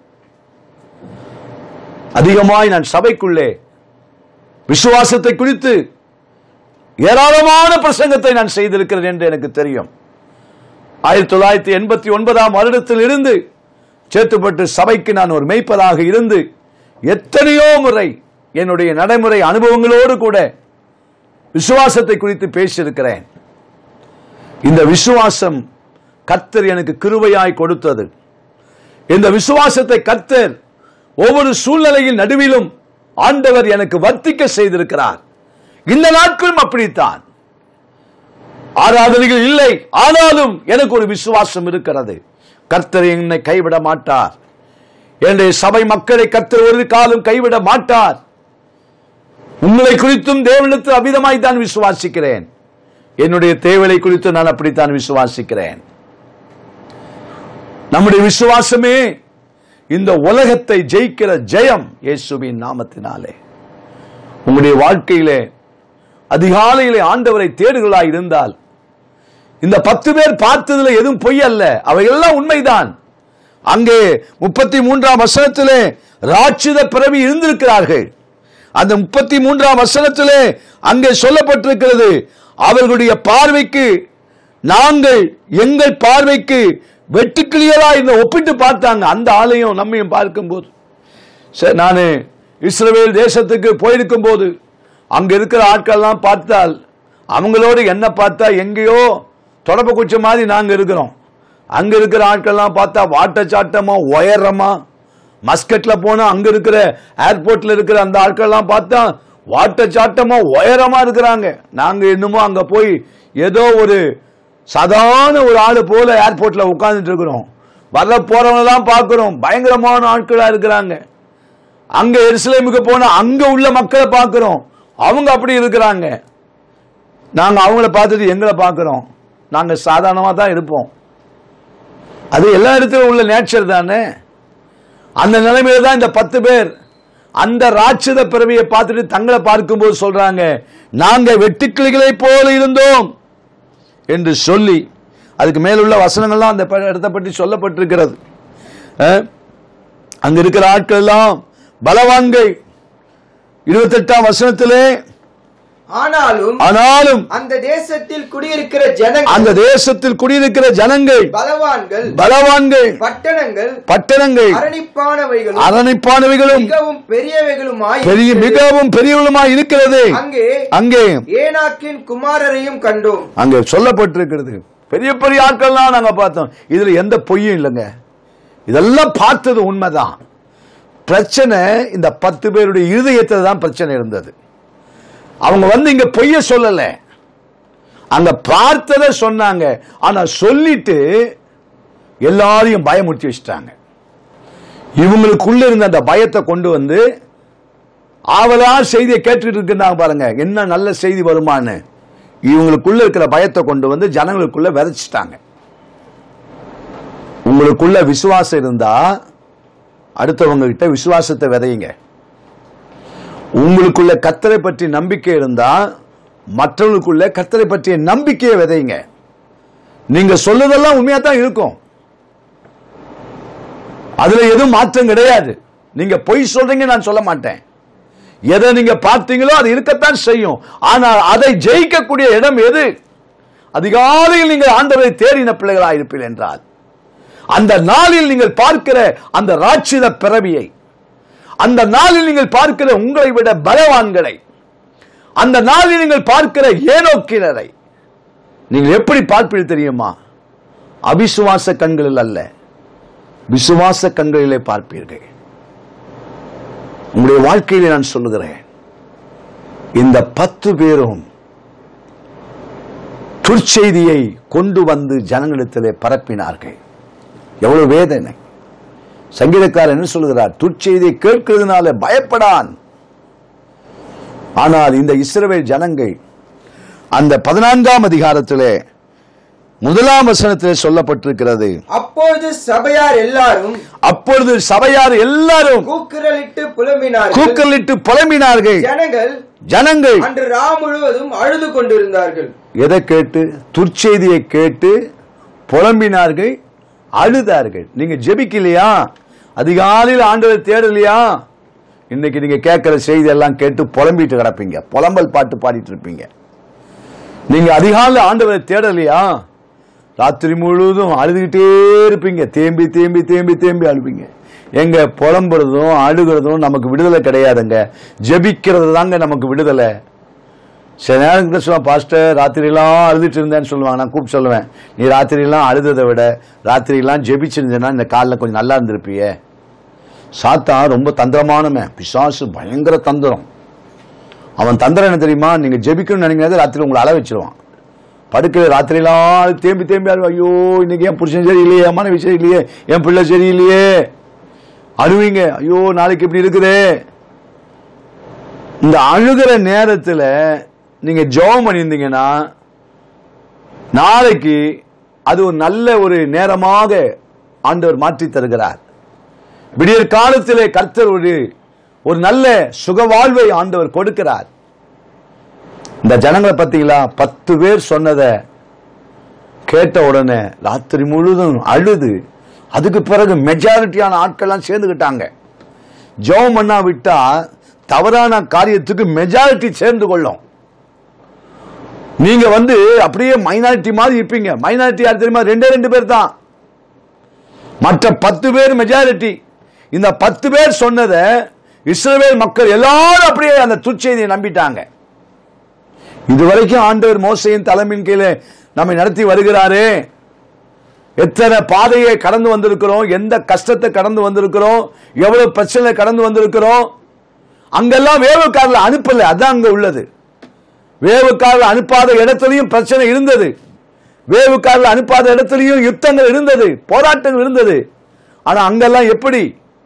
அதிகமாய் நான் சபைக்குள்ளே விசுவாசத்தை குறித்து ஏராளமான பிரசங்கத்தை நான் செய்திருக்கிறேன் என்று எனக்கு தெரியும் ஆயிரத்தி தொள்ளாயிரத்தி எண்பத்தி ஒன்பதாம் வருடத்தில் இருந்து சேத்துப்பட்டு சபைக்கு நான் ஒரு மெய்ப்பதாக இருந்து எத்தனையோ முறை என்னுடைய நடைமுறை அனுபவங்களோடு கூட விசுவாசத்தை குறித்து பேசியிருக்கிறேன் இந்த விசுவாசம் கர்த்தர் எனக்கு கிருபையாய் கொடுத்தது இந்த விசுவாசத்தை கர்த்தர் ஒவ்வொரு சூழ்நிலையின் நடுவிலும் ஆண்டவர் எனக்கு வர்த்திக்க செய்திருக்கிறார் இந்த நாட்களும் அப்படித்தான் ஆராதனைகள் இல்லை ஆனாலும் எனக்கு ஒரு விசுவாசம் இருக்கிறது கர்த்தர் என்னை கைவிட மாட்டார் என்னுடைய சபை மக்களை கர்த்தர் ஒரு காலம் கைவிட மாட்டார் உங்களை குறித்தும் தேவனிடத்தில் அவிதமாய் தான் விசுவாசிக்கிறேன் என்னுடைய தேவலை குறித்து நான் அப்படித்தான் விசுவாசிக்கிறேன் நம்முடைய விசுவாசமே இந்த உலகத்தை ஜெயிக்கிற ஜெயம் இயேசுவின் நாமத்தினாலே உங்களுடைய வாழ்க்கையிலே அதிகாலையிலே ஆண்டவரை தேடுகளாய் இருந்தால் இந்த பத்து பேர் பார்த்ததுல எதுவும் பொய் அல்ல அவையெல்லாம் உண்மைதான் அங்கே முப்பத்தி மூன்றாம் வசனத்திலே ராட்சித பிறவி இருந்திருக்கிறார்கள் அந்த முப்பத்தி மூன்றாம் வசனத்திலே அங்கே சொல்லப்பட்டிருக்கிறது அவர்களுடைய பார்வைக்கு நாங்கள் எங்கள் பார்வைக்கு வெட்டுக்கிளியலா இந்த ஒப்பிட்டு பார்த்தாங்க அந்த ஆலயம் நம்மையும் பார்க்கும்போது சரி நான் இஸ்ரவேல் தேசத்துக்கு போயிருக்கும் போது அங்க இருக்கிற ஆட்கள்லாம் பார்த்தால் அவங்களோடு என்ன பார்த்தா எங்கேயோ தொடர்பு குச்ச மாதிரி நாங்க இருக்கிறோம் அங்க இருக்கிற ஆட்கள்லாம் பார்த்தா வாட்ட சாட்டமா உயரமா மஸ்கட்ல போனா அங்க இருக்கிற ஏர்போர்ட்ல இருக்கிற அந்த ஆட்கள்லாம் பார்த்தா வாட்ட சாட்டமா உயரமா இருக்கிறாங்க நாங்க என்னமோ அங்க போய் ஏதோ ஒரு சாதாரண ஒரு ஆளு போல ஏர்போர்ட்ல உட்கார்ந்துட்டு இருக்கிறோம் வர போறவங்க எல்லாம் பார்க்கிறோம் பயங்கரமான ஆட்களா இருக்கிறாங்க அங்க எருசலேமுக்கு போனா அங்க உள்ள மக்களை பார்க்கிறோம் அவங்க அப்படி இருக்கிறாங்க நாங்க அவங்கள பார்த்துட்டு எங்களை பார்க்கிறோம் நாங்க சாதாரணமா தான் இருப்போம் அது எல்லா இடத்துலயும் உள்ள நேச்சர் தானே அந்த நிலைமையில தான் இந்த பத்து பேர் அந்த ராட்சத பிறவியை பார்த்துட்டு தங்களை பார்க்கும்போது சொல்றாங்க நாங்க வெட்டுக்கிளிகளை போல இருந்தோம் என்று சொல்லி அதுக்கு மேலுள்ள வசனங்கள்லாம் அந்த ப- இடத்தை பற்றி சொல்லப்பட்டிருக்கிறது அஹ், அங்க இருக்கிற ஆட்கள் எல்லாம் பலவான்கள் இருபத்தெட்டாம் வசனத்திலே ஆனாலும் ஆனாலும் அந்த தேசத்தில் குடியிருக்கிற ஜனங்கள் அந்த தேசத்தில் குடியிருக்கிற ஜனங்கள் பலவான்கள் பலவான்கள் பட்டணங்கள் பட்டணங்கள் அரணிப்பானவைகளும் அரணிப்பானவைகளும் மிகவும் பெரியவைகளுமாய் பெரிய இருக்கிறது. மிகவும் பெரியவளுமாய் இருக்கிறது அங்கே அங்கே ஏனாக்கின் குமாரரையும் கண்டோம் அங்கே சொல்லப்பட்டிருக்கிறது பெரிய பெரிய ஆட்கள்லாம் நாங்க பார்த்தோம் இதுல எந்த பொய்யும் இல்லைங்க இதெல்லாம் பார்த்தது உண்மைதான் பிரச்சனை இந்த பத்து பேருடைய இருதயத்தில் தான் பிரச்சனை இருந்தது அவங்க வந்து இங்க பொய்ய சொல்லல அங்க பார்த்ததை சொன்னாங்க ஆனா சொல்லிட்டு எல்லாரையும் பயமுறுத்தி வச்சிட்டாங்க இவங்களுக்குள்ள இருந்த அந்த பயத்தை கொண்டு வந்து ஆவலா செய்தியை கேட்டுட்டு இருக்கிறாங்க பாருங்க என்ன நல்ல செய்தி வருமான்னு இவங்களுக்குள்ள இருக்கிற பயத்தை கொண்டு வந்து ஜனங்களுக்குள்ள விதைச்சிட்டாங்க உங்களுக்குள்ள விசுவாசம் இருந்தா அடுத்தவங்க கிட்ட விசுவாசத்தை விதையுங்க உங்களுக்குள்ள கத்தரை பற்றி நம்பிக்கை இருந்தா மற்றவங்களுக்குள்ள கத்தரை பற்றிய நம்பிக்கையை விதையுங்க நீங்க சொல்லுதெல்லாம் உண்மையா தான் இருக்கும் அதுல எதுவும் மாற்றம் கிடையாது நீங்க பொய் சொல்றீங்க நான் சொல்ல மாட்டேன் எதை நீங்க பார்த்தீங்களோ அது இருக்கத்தான் செய்யும் ஆனால் அதை ஜெயிக்கக்கூடிய இடம் எது அதிகாலையில் நீங்கள் ஆண்டவரை தேடின பிள்ளைகளாக இருப்பீர்கள் என்றால் அந்த நாளில் நீங்கள் பார்க்கிற அந்த ராட்சித பிறவியை அந்த நாளில் நீங்கள் பார்க்கிற உங்களை விட பலவான்களை அந்த நாளில் நீங்கள் பார்க்கிற ஏனோக்கினரை நீங்கள் எப்படி பார்ப்பீர்கள் தெரியுமா அவிசுவாச கண்களில் அல்ல விசுவாச கண்களிலே பார்ப்பீர்கள் உங்களுடைய வாழ்க்கையிலே நான் சொல்லுகிறேன் இந்த பத்து பேரும் துர்ச்செய்தியை கொண்டு வந்து ஜனங்களிடத்திலே பரப்பினார்கள் எவ்வளவு வேதனை சங்கீதக்காரர் என்ன சொல்லுகிறார் துர்ச்செய்தியை கேட்கிறதுனால பயப்படான் ஆனால் இந்த இஸ்ரவேல் ஜனங்கள் அந்த பதினான்காம் அதிகாரத்திலே முதலாம் வசனத்திலே சொல்லப்பட்டிருக்கிறது அப்பொழுது சபையார் எல்லாரும் அப்பொழுது சபையார் எல்லாரும் கூக்குரலிட்டு புலம்பினார்கள் கூக்கலிட்டு புலம்பினார்கள் ஜனங்கள் ஜனங்கள் அன்று ரா முழுவதும் அழுது கொண்டிருந்தார்கள் எதை கேட்டு துர்ச்செய்தியை கேட்டு புலம்பினார்கள் அழுதார்கள் நீங்க ஜெபிக்கலையா அதிகாலையில் ஆண்டவர் தேடலையா இன்னைக்கு நீங்க கேட்கிற செய்தி எல்லாம் கேட்டு புலம்பிட்டு கிடப்பீங்க புலம்பல் பாட்டு பாடிட்டு இருப்பீங்க நீங்க அதிகாலையில் ஆண்டவரை தேடலையா ராத்திரி முழுவதும் அழுதுகிட்டே இருப்பீங்க தேம்பி தேம்பி தேம்பி தேம்பி அழுப்பீங்க எங்க புலம்புறதும் அழுகிறதும் நமக்கு விடுதலை கிடையாதுங்க ஜெபிக்கிறது தாங்க நமக்கு விடுதலை சில நேரம் கூட சொல்லுவான் பாஸ்டர் ராத்திரியெல்லாம் அழுதுட்டு இருந்தேன்னு சொல்லுவாங்க நான் கூப்பிட்டு சொல்லுவேன் நீ ராத்திரியெல்லாம் அழுததை விட ராத்திரியெல்லாம் ஜெபிச்சிருந்தேன்னா இந்த காலில் கொஞ்சம் நல்லா இருந்திருப்பியே சாத்தா ரொம்ப தந்திரமானவன் பிசாசு பயங்கர தந்திரம் அவன் தந்திரம் என்ன தெரியுமா நீங்க ஜெபிக்கணும்னு நினைக்கிறது ராத்திரி உங்களை அழ வச்சிருவான் படுக்கிற ராத்திரியெல்லாம் அழு தேம்பி தேம்பி அழுவா ஐயோ இன்னைக்கு என் புருஷன் சரியில்லையே என் மனைவி சரியில்லையே என் பிள்ளை சரியில்லையே அழுவீங்க ஐயோ நாளைக்கு இப்படி இருக்குதே இந்த அழுகிற நேரத்துல நீங்க ஜெபம் பண்ணியிருந்தீங்கன்னா நாளைக்கு அது ஒரு நல்ல ஒரு நேரமாக ஆண்டவர் மாற்றி தருகிறார் விடியற் காலத்திலே கர்த்தர் ஒரு ஒரு நல்ல சுகவாழ்வை ஆண்டவர் கொடுக்கிறார் இந்த ஜனங்களை பார்த்தீங்களா பத்து பேர் சொன்னதை கேட்ட உடனே ராத்திரி முழுதும் அழுது அதுக்கு பிறகு மெஜாரிட்டியான ஆட்கள்லாம் சேர்ந்துக்கிட்டாங்க ஜெபம் பண்ணா விட்டா தவறான காரியத்துக்கு மெஜாரிட்டி சேர்ந்து கொள்ளும் நீங்க வந்து அப்படியே மைனாரிட்டி மாதிரி இருப்பீங்க மைனாரிட்டி யார் தெரியுமா ரெண்டே ரெண்டு பேர் தான் மற்ற பத்து பேர் மெஜாரிட்டி இந்த பத்து பேர் சொன்னதை இஸ்ரவேல் மக்கள் எல்லாரும் அப்படியே அந்த துச்செய்தியை நம்பிட்டாங்க இதுவரைக்கும் ஆண்டவர் மோசையின் தலைமையின் கீழே நம்மை நடத்தி வருகிறாரே எத்தனை பாதையை கடந்து வந்திருக்கிறோம் எந்த கஷ்டத்தை கடந்து வந்திருக்கிறோம் எவ்வளவு பிரச்சனை கடந்து வந்திருக்கிறோம் அங்கெல்லாம் வேவுக்காரில் அனுப்பல அதான் அங்க உள்ளது வேவுக்காரில் அனுப்பாத இடத்துலயும் பிரச்சனை இருந்தது வேவுக்காரில் அனுப்பாத இடத்துலயும் யுத்தங்கள் இருந்தது போராட்டங்கள் இருந்தது ஆனா அங்கெல்லாம் எப்படி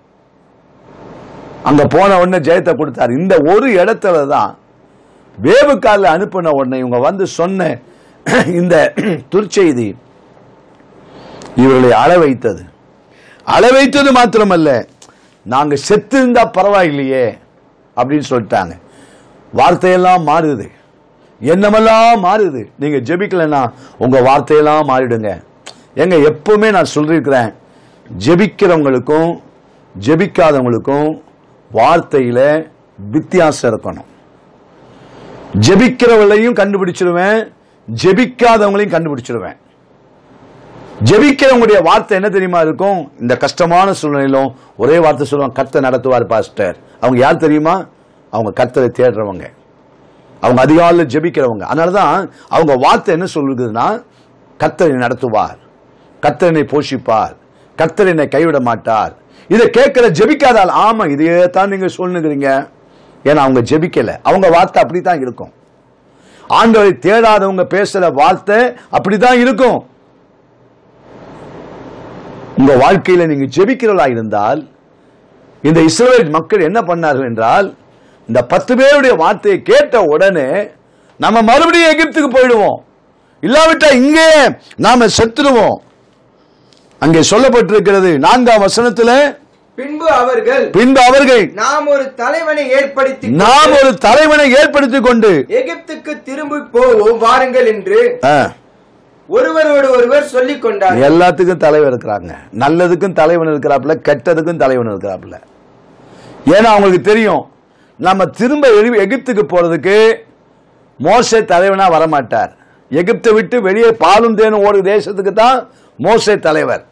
அங்க போன உடனே ஜெயத்தை கொடுத்தார் இந்த ஒரு இடத்துல தான் வேவுக்காரில் அனுப்பின உடனே இவங்க வந்து சொன்ன இந்த துர்ச்செய்தி இவர்களை அள வைத்தது அள வைத்தது மாத்திரமல்ல நாங்க செத்து இருந்தா பரவாயில்லையே அப்படின்னு சொல்லிட்டாங்க வார்த்தையெல்லாம் மாறுது என்னமெல்லாம் மாறுது நீங்க ஜெபிக்கலைன்னா உங்க வார்த்தையெல்லாம் மாறிடுங்க எங்க எப்பவுமே நான் சொல்லியிருக்கிறேன் ஜெபிக்கிறவங்களுக்கும் ஜெபிக்காதவங்களுக்கும் வார்த்தையில வித்தியாசம் இருக்கணும் ஜெபிக்கிறவங்களையும் கண்டுபிடிச்சிருவேன் ஜெபிக்காதவங்களையும் கண்டுபிடிச்சிருவேன் ஜெபிக்கிறவங்களுடைய வார்த்தை என்ன தெரியுமா இருக்கும் இந்த கஷ்டமான சூழ்நிலையிலும் ஒரே வார்த்தை சொல்லுவாங்க கர்த்தர் நடத்துவார் பாஸ்டர் அவங்க யார் தெரியுமா அவங்க கர்த்தரை தேடுறவங்க அவங்க அதிகாலையில் ஜெபிக்கிறவங்க அதனாலதான் அவங்க வார்த்தை என்ன சொல்லுதுன்னா கர்த்தரை நடத்துவார் கர்த்தரனை போஷிப்பார் கர்த்தர் என்னை கைவிட மாட்டார் இதை கேட்கிற ஜெபிக்காதால் ஆமா இதையே தான் நீங்க சொல்லுங்கிறீங்க ஏன்னா அவங்க ஜெபிக்கல அவங்க வார்த்தை அப்படித்தான் இருக்கும் ஆண்டவரை தேடாதவங்க பேசுற வார்த்தை அப்படிதான் இருக்கும் உங்க வாழ்க்கையில நீங்க ஜெபிக்கிறவளா இருந்தால் இந்த இஸ்ரவேல் மக்கள் என்ன பண்ணார்கள் என்றால் இந்த பத்து பேருடைய வார்த்தையை கேட்ட உடனே நம்ம மறுபடியும் எகிப்துக்கு போயிடுவோம் இல்லாவிட்டா இங்கே நாம செத்துருவோம் அங்கே சொல்லப்பட்டிருக்கிறது நான்காம் வசனத்துல பின்பு அவர்கள் பின்பு அவர்கள் நாம் ஒரு தலைவனை ஏற்படுத்தி நாம் ஒரு தலைவனை ஏற்படுத்திக் கொண்டு எகிப்துக்கு திரும்பி போவோம் வாருங்கள் என்று ஆ, ஒருவரோடு ஒருவர் சொல்லிக் கொண்டார் எல்லாத்துக்கும் தலைவர் இருக்கிறாங்க நல்லதுக்கும் தலைவன் இருக்கிறாப்புல கெட்டதுக்கும் தலைவன் இருக்கிறாப்புல ஏன்னா அவங்களுக்கு தெரியும் நம்ம திரும்ப எகி- எகிப்துக்கு போறதுக்கு மோசே தலைவனா வரமாட்டார் எகிப்தை விட்டு வெளியே பாலும் தேனும் ஓடு தேசத்துக்கு தான் மோசே தலைவர்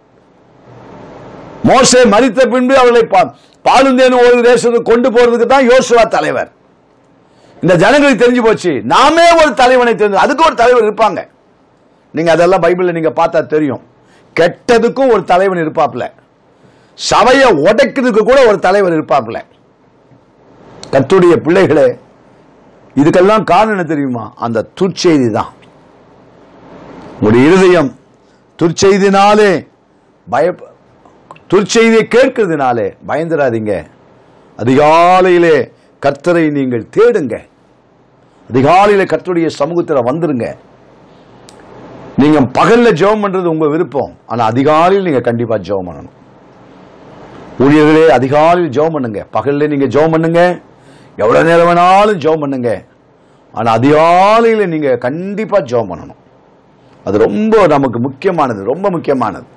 மோசே மரித்த பின்பு அவர்களை பா- பாலும் தேனும் ஓடு தேசத்துக்கு கொண்டு போறதுக்கு தான் யோசுவா தலைவர் இந்த ஜனங்களுக்கு தெரிஞ்சு போச்சு நாமே ஒரு தலைவனை தெரிஞ்சு அதுக்கு ஒரு தலைவர் இருப்பாங்க நீங்க அதெல்லாம் பைபிள்ல நீங்க பார்த்தா தெரியும் கெட்டதுக்கும் ஒரு தலைவன் இருப்பாப்ல சபையை உடைக்கிறதுக்கு கூட ஒரு தலைவர் இருப்பாப்ல கத்துடைய பிள்ளைகளே இதுக்கெல்லாம் காரணம் என்ன தெரியுமா அந்த துர்ச்செய்தி தான் உங்களுடைய இருதயம் துர்ச்செய்தினாலே பய துர்ச்செய்தியை கேட்கிறதுனாலே பயந்துடாதீங்க அதிகாலையிலே கர்த்தரை நீங்கள் தேடுங்க அதிகாலையிலே கர்த்தருடைய சமூகத்தில் வந்துருங்க நீங்க பகல்ல ஜெபம் பண்றது உங்க விருப்பம் ஆனா அதிகாலையில் நீங்க கண்டிப்பா ஜெபம் பண்ணணும் ஊழியர்களே அதிகாலையில் ஜெபம் பண்ணுங்க பகல்ல நீங்க ஜெபம் பண்ணுங்க எவ்வளவு நேரம் வேணாலும் ஜெபம் பண்ணுங்க ஆனா அதிகாலையில நீங்க கண்டிப்பா ஜெபம் பண்ணணும் அது ரொம்ப நமக்கு முக்கியமானது ரொம்ப முக்கியமானது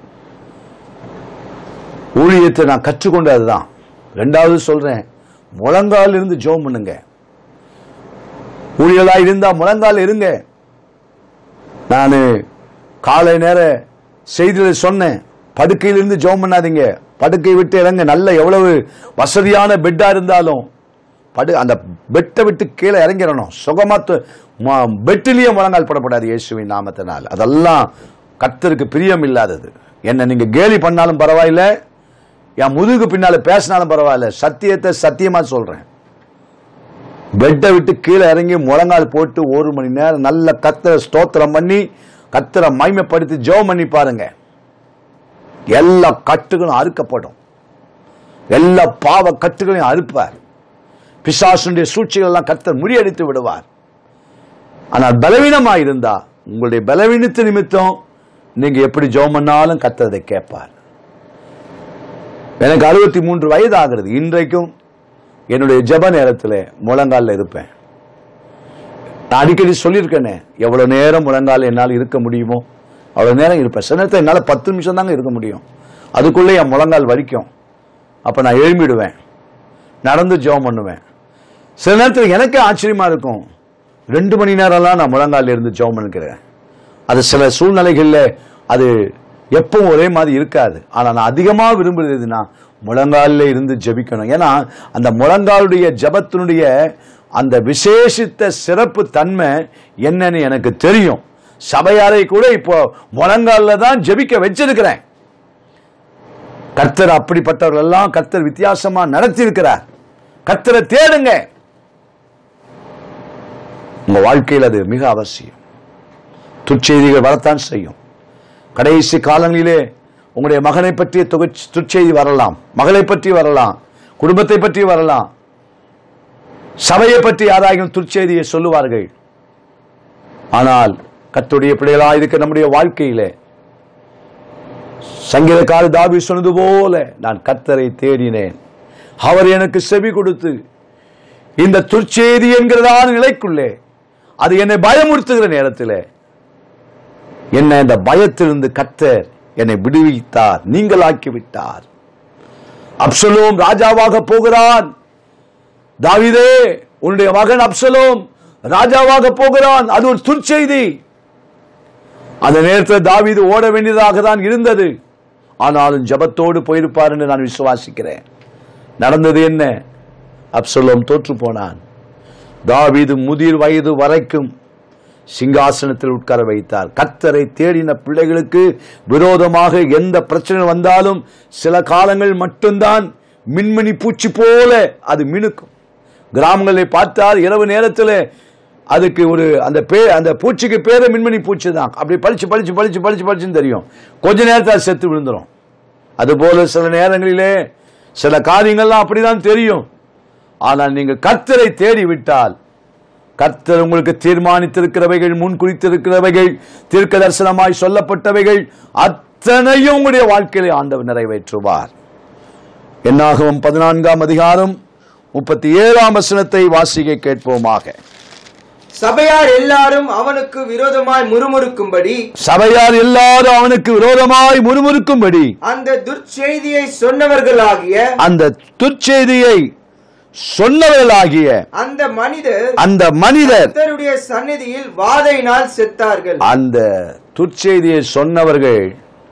ஊழியத்தை நான் கற்றுக்கொண்டது அதுதான் ரெண்டாவது சொல்றேன் முழங்கால் இருந்து ஜெபம் பண்ணுங்க ஊழியலா இருந்தா முழங்கால் இருங்க நான் காலை நேர செய்தியில் சொன்னேன் படுக்கையிலிருந்து ஜெபம் பண்ணாதீங்க படுக்கை விட்டு இறங்க நல்ல எவ்வளவு வசதியான பெட்டா இருந்தாலும் படு அந்த பெட்டை விட்டு கீழே இறங்கிடணும் சுகமா து- ம- பெட்டிலேயே முழங்கால் படப்படாது இயேசுவின் நாமத்தினால் அதெல்லாம் கர்த்தருக்கு பிரியம் இல்லாதது என்ன நீங்க கேலி பண்ணாலும் பரவாயில்ல என் முதுகு பின்னால பேசினாலும் பரவாயில்ல சத்தியத்தை சத்தியமா சொல்றேன் பெட்டை விட்டு கீழே இறங்கி முழங்கால் போட்டு ஒரு மணி நேரம் நல்ல கத்தரை ஸ்தோத்திரம் பண்ணி கத்தரை மைமைப்படுத்தி ஜெபம் பண்ணி பாருங்க எல்லா கட்டுகளும் அறுக்கப்படும் எல்லா பாவ கட்டுகளையும் அறுப்பார் பிசாசுடைய சூழ்ச்சிகள் எல்லாம் கத்தர் முறியடித்து விடுவார் ஆனால் பலவீனமா இருந்தா உங்களுடைய பலவீனத்து நிமித்தம் நீங்க எப்படி ஜெபம் பண்ணாலும் கத்தரை கேட்பார் எனக்கு அறுபத்தி மூன்று வயது ஆகிறது இன்றைக்கும் என்னுடைய ஜெப நேரத்தில் முழங்காலில் இருப்பேன் நான் அடிக்கடி சொல்லியிருக்கேனே எவ்வளவு நேரம் முழங்கால் என்னால் இருக்க முடியுமோ அவ்வளவு நேரம் இருப்பேன் சில நேரத்தில் என்னால் பத்து நிமிஷம் தாங்க இருக்க முடியும் அதுக்குள்ளே என் முழங்கால் வலிக்கும் அப்போ நான் எழும்பிடுவேன் நடந்து ஜெபம் பண்ணுவேன் சில நேரத்தில் எனக்கே ஆச்சரியமா இருக்கும் ரெண்டு மணி நேரம்லாம் நான் முழங்கால் இருந்து ஜெபம் பண்ணிக்கிறேன் அது சில சூழ்நிலைகளில் அது எப்பவும் ஒரே மாதிரி இருக்காது ஆனால் நான் அதிகமாக விரும்புறது எதுனா முழங்காலில் இருந்து ஜெபிக்கணும் ஏன்னா அந்த முழங்காலுடைய ஜெபத்தினுடைய அந்த விசேஷித்த சிறப்பு தன்மை என்னன்னு எனக்கு தெரியும் சபையாரை கூட இப்போ முழங்கால தான் ஜெபிக்க வச்சிருக்கிறேன் கர்த்தர் அப்படிப்பட்டவர்கள் எல்லாம் கர்த்தர் வித்தியாசமா நடத்தி இருக்கிறார் கர்த்தரை தேடுங்க உங்க வாழ்க்கையில் அது மிக அவசியம் துச்செய்திகள் வரத்தான் செய்யும் கடைசி காலங்களிலே உங்களுடைய மகனை பற்றிய தொகுச் துச்செய்தி வரலாம் மகளை பற்றி வரலாம் குடும்பத்தை பற்றி வரலாம் சபையை பற்றி யாராயும் துச்செய்தியை சொல்லுவார்கள் ஆனால் கர்த்தருடைய பிள்ளைகளா இருக்க நம்முடைய வாழ்க்கையிலே சங்கீதக்கார தாவி சொன்னது போல நான் கர்த்தரை தேடினேன் அவர் எனக்கு செவி கொடுத்து இந்த துர்ச்செய்தி என்கிறதான நிலைக்குள்ளே அது என்னை பயமுறுத்துகிற நேரத்திலே என்ன இந்த பயத்திலிருந்து கர்த்தர் என்னை விடுவித்தார் நீங்களாக்கி விட்டார் அப்சலோம் ராஜாவாக போகிறான் தாவீதே உன்னுடைய மகன் அப்சலோம் ராஜாவாக போகிறான் அது ஒரு துர்ச்செய்தி அந்த நேரத்தில் தாவீது ஓட வேண்டியதாக தான் இருந்தது ஆனாலும் ஜபத்தோடு போயிருப்பார் என்று நான் விசுவாசிக்கிறேன் நடந்தது என்ன அப்சலோம் தோற்று போனான் தாவீது முதிர் வயது வரைக்கும் சிங்காசனத்தில் உட்கார வைத்தார் கத்தரை தேடின பிள்ளைகளுக்கு விரோதமாக எந்த பிரச்சனை வந்தாலும் சில காலங்கள் மட்டும்தான் மின்மினி பூச்சி போல அது மினுக்கும் கிராமங்களை பார்த்தால் இரவு நேரத்தில் அதுக்கு ஒரு அந்த பே அந்த பூச்சிக்கு பேரு மின்மினி பூச்சி தான் அப்படி பளிச்சு பளிச்சு பளிச்சு பளிச்சு பளிச்சுன்னு தெரியும் கொஞ்ச நேரத்தில் அது செத்து விழுந்துரும் அதுபோல சில நேரங்களிலே சில காரியங்கள்லாம் அப்படிதான் தெரியும் ஆனால் நீங்கள் கர்த்தரை தேடி விட்டால் கர்த்தர் உங்களுக்கு தீர்மானித்திருக்கிறவைகள் முன் குறித்திருக்கிறவைகள் தீர்க்க தரிசனமாய் சொல்லப்பட்டவைகள் அத்தனையும் உங்களுடைய வாழ்க்கையிலே ஆண்டவர் நிறைவேற்றுவார் என்னாகவும் பதினான்காம் அதிகாரம் முப்பத்தி ஏழாம் வசனத்தை வாசிக்க கேட்போமாக சபையார் எல்லாரும் அவனுக்கு விரோதமாய் முறுமுறுக்கும்படி சபையார் எல்லாரும் அவனுக்கு விரோதமாய் முறுமுறுக்கும்படி அந்த துர்ச்செய்தியை சொன்னவர்களாகிய அந்த துர்ச்செய்தியை சொன்னவர்களாகிய அந்த மனிதர் அந்த மனிதர் கர்த்தருடைய சந்நிதியில் வாதையினால் செத்தார்கள் அந்த துர்ச்செய்தியை சொன்னவர்கள்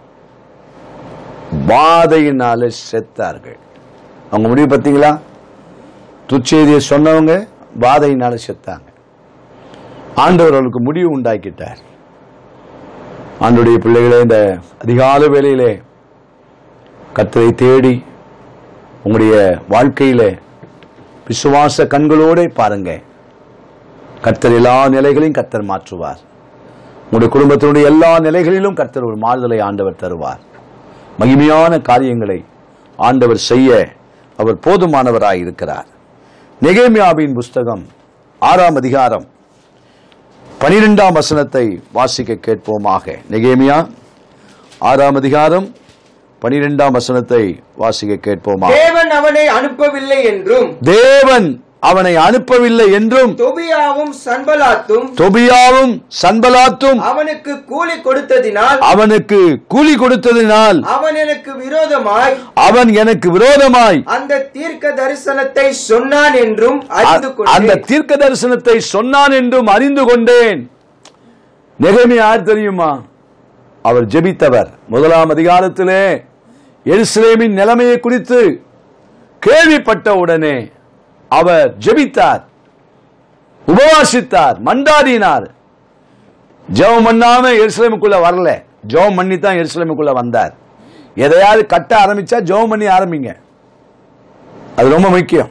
வாதையினால செத்தார்கள் அவங்க முடிவு பார்த்தீங்களா துர்ச்செய்தியை சொன்னவங்க வாதையினால செத்தாங்க ஆண்டவர் அவர்களுக்கு முடிவு உண்டாக்கிட்டார் ஆண்டுடைய பிள்ளைகளே இந்த அதிகால வேளையிலே கர்த்தரை தேடி உங்களுடைய வாழ்க்கையிலே விசுவாச கண்களோட பாருங்க கர்த்தர் எல்லா நிலைகளையும் கர்த்தர் மாற்றுவார் உங்களுடைய குடும்பத்தினுடைய எல்லா நிலைகளிலும் கர்த்தர் ஒரு மாறுதலை ஆண்டவர் தருவார் மகிமையான காரியங்களை ஆண்டவர் செய்ய அவர் போதுமானவராய் இருக்கிறார் நெகேமியாவின் புஸ்தகம் ஆறாம் அதிகாரம் பனிரெண்டாம் வசனத்தை வாசிக்க கேட்போமாக நெகேமியா ஆறாம் அதிகாரம் பனிரெண்டாம் வசனத்தை வாசிக்க கேட்போமாக தேவன் அவனை அனுப்பவில்லை என்றும் தேவன் அவனை அனுப்பவில்லை என்றும் தொபியாவும் சன்பலாத்தும் தொபியாவும் சன்பலாத்தும் அவனுக்கு கூலி கொடுத்ததினால் அவனுக்கு கூலி கொடுத்ததினால் அவன் எனக்கு விரோதமாய் அவன் எனக்கு விரோதமாய் அந்த தீர்க்க தரிசனத்தை சொன்னான் என்றும் அறிந்து அந்த கொண்டேன் தீர்க்க தரிசனத்தை சொன்னான் என்றும் அறிந்து கொண்டேன் நெகமி யார் தெரியுமா அவர் ஜெபித்தவர் முதலாம் அதிகாரத்திலே எருசலேமின் நிலைமையை குறித்து கேள்விப்பட்ட உடனே அவர் ஜெபித்தார் உபவாசித்தார் மண்டாடினார் ஜெபம் பண்ணாம எருசலேமுக்குள்ள வரல ஜெபம் பண்ணி தான் எருசலேமுக்குள்ள வந்தார் எதையாவது கட்ட ஆரம்பிச்சா ஜெபம் பண்ணி ஆரம்பிங்க அது ரொம்ப முக்கியம்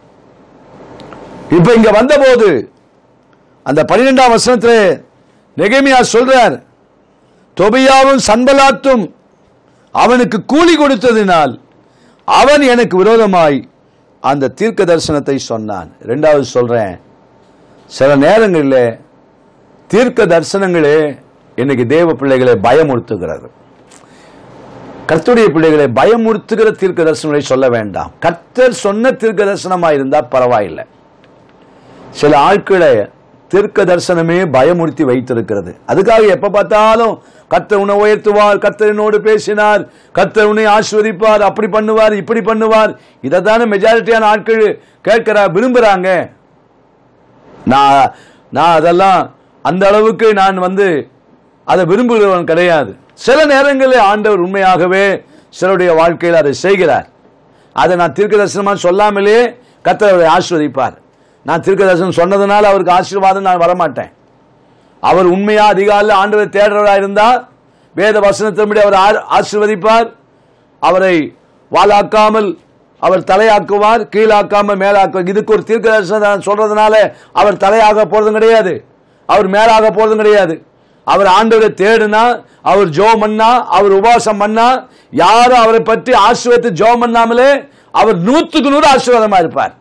இப்ப இங்க வந்தபோது அந்த பன்னிரெண்டாம் வசனத்துல நெகமியா சொல்றார் தொபியாவும் சன்பலாத்தும் அவனுக்கு கூலி கொடுத்ததினால் அவன் எனக்கு விரோதமாய் அந்த தீர்க்க தரிசனத்தை சொன்னான் ரெண்டாவது சொல்றேன் சில நேரங்களில் தீர்க்க தரிசனங்களே இன்னைக்கு தேவ பிள்ளைகளை பயமுறுத்துகிறது கர்த்தருடைய பிள்ளைகளை பயமுறுத்துகிற தீர்க்க தரிசனங்களை சொல்ல வேண்டாம் கர்த்தர் சொன்ன தீர்க்க தரிசனமா இருந்தா பரவாயில்லை சில ஆட்களை தீர்க்க தரிசனமே பயமுறுத்தி வைத்திருக்கிறது அதுக்காக எப்ப பார்த்தாலும் கர்த்தர் உன்னை உயர்த்துவார் கர்த்தர் என்னோடு பேசினார் கர்த்தர் உன்னை ஆஸ்வதிப்பார் அப்படி பண்ணுவார் இப்படி பண்ணுவார் இதை தானே மெஜாரிட்டியான ஆட்கள் கேட்கிற விரும்புறாங்க நான் நான் அதெல்லாம் அந்த அளவுக்கு நான் வந்து அதை விரும்புகிறவன் கிடையாது சில நேரங்களில் ஆண்டவர் உண்மையாகவே சிலருடைய வாழ்க்கையில் அதை செய்கிறார் அதை நான் தீர்க்க தரிசனமா சொல்லாமலே கர்த்தர் அவரை ஆசீர்வதிப்பார் நான் தீர்க்க தரிசனம் சொன்னதுனால அவருக்கு ஆசீர்வாதம் நான் வரமாட்டேன் அவர் உண்மையா அதிகாலையில் ஆண்டவரை தேடுறவராக இருந்தா வேத வசனத்தின்படி அவர் ஆ- ஆசீர்வதிப்பார் அவரை வாளாக்காமல் அவர் தலையாக்குவார் கீழாக்காமல் மேலாக்குவார் இதுக்கு ஒரு தீர்க்க தரிசனம் சொல்றதுனால அவர் தலையாக போறதும் கிடையாது அவர் மேலாக போறதும் கிடையாது அவர் ஆண்டவரை தேடுனா அவர் ஜோம் பண்ணா அவர் உபவாசம் பண்ணா யாரும் அவரை பற்றி ஆசீர்வதித்து ஜோம் பண்ணாமலே அவர் நூற்றுக்கு நூறு ஆசீர்வாதமா இருப்பார்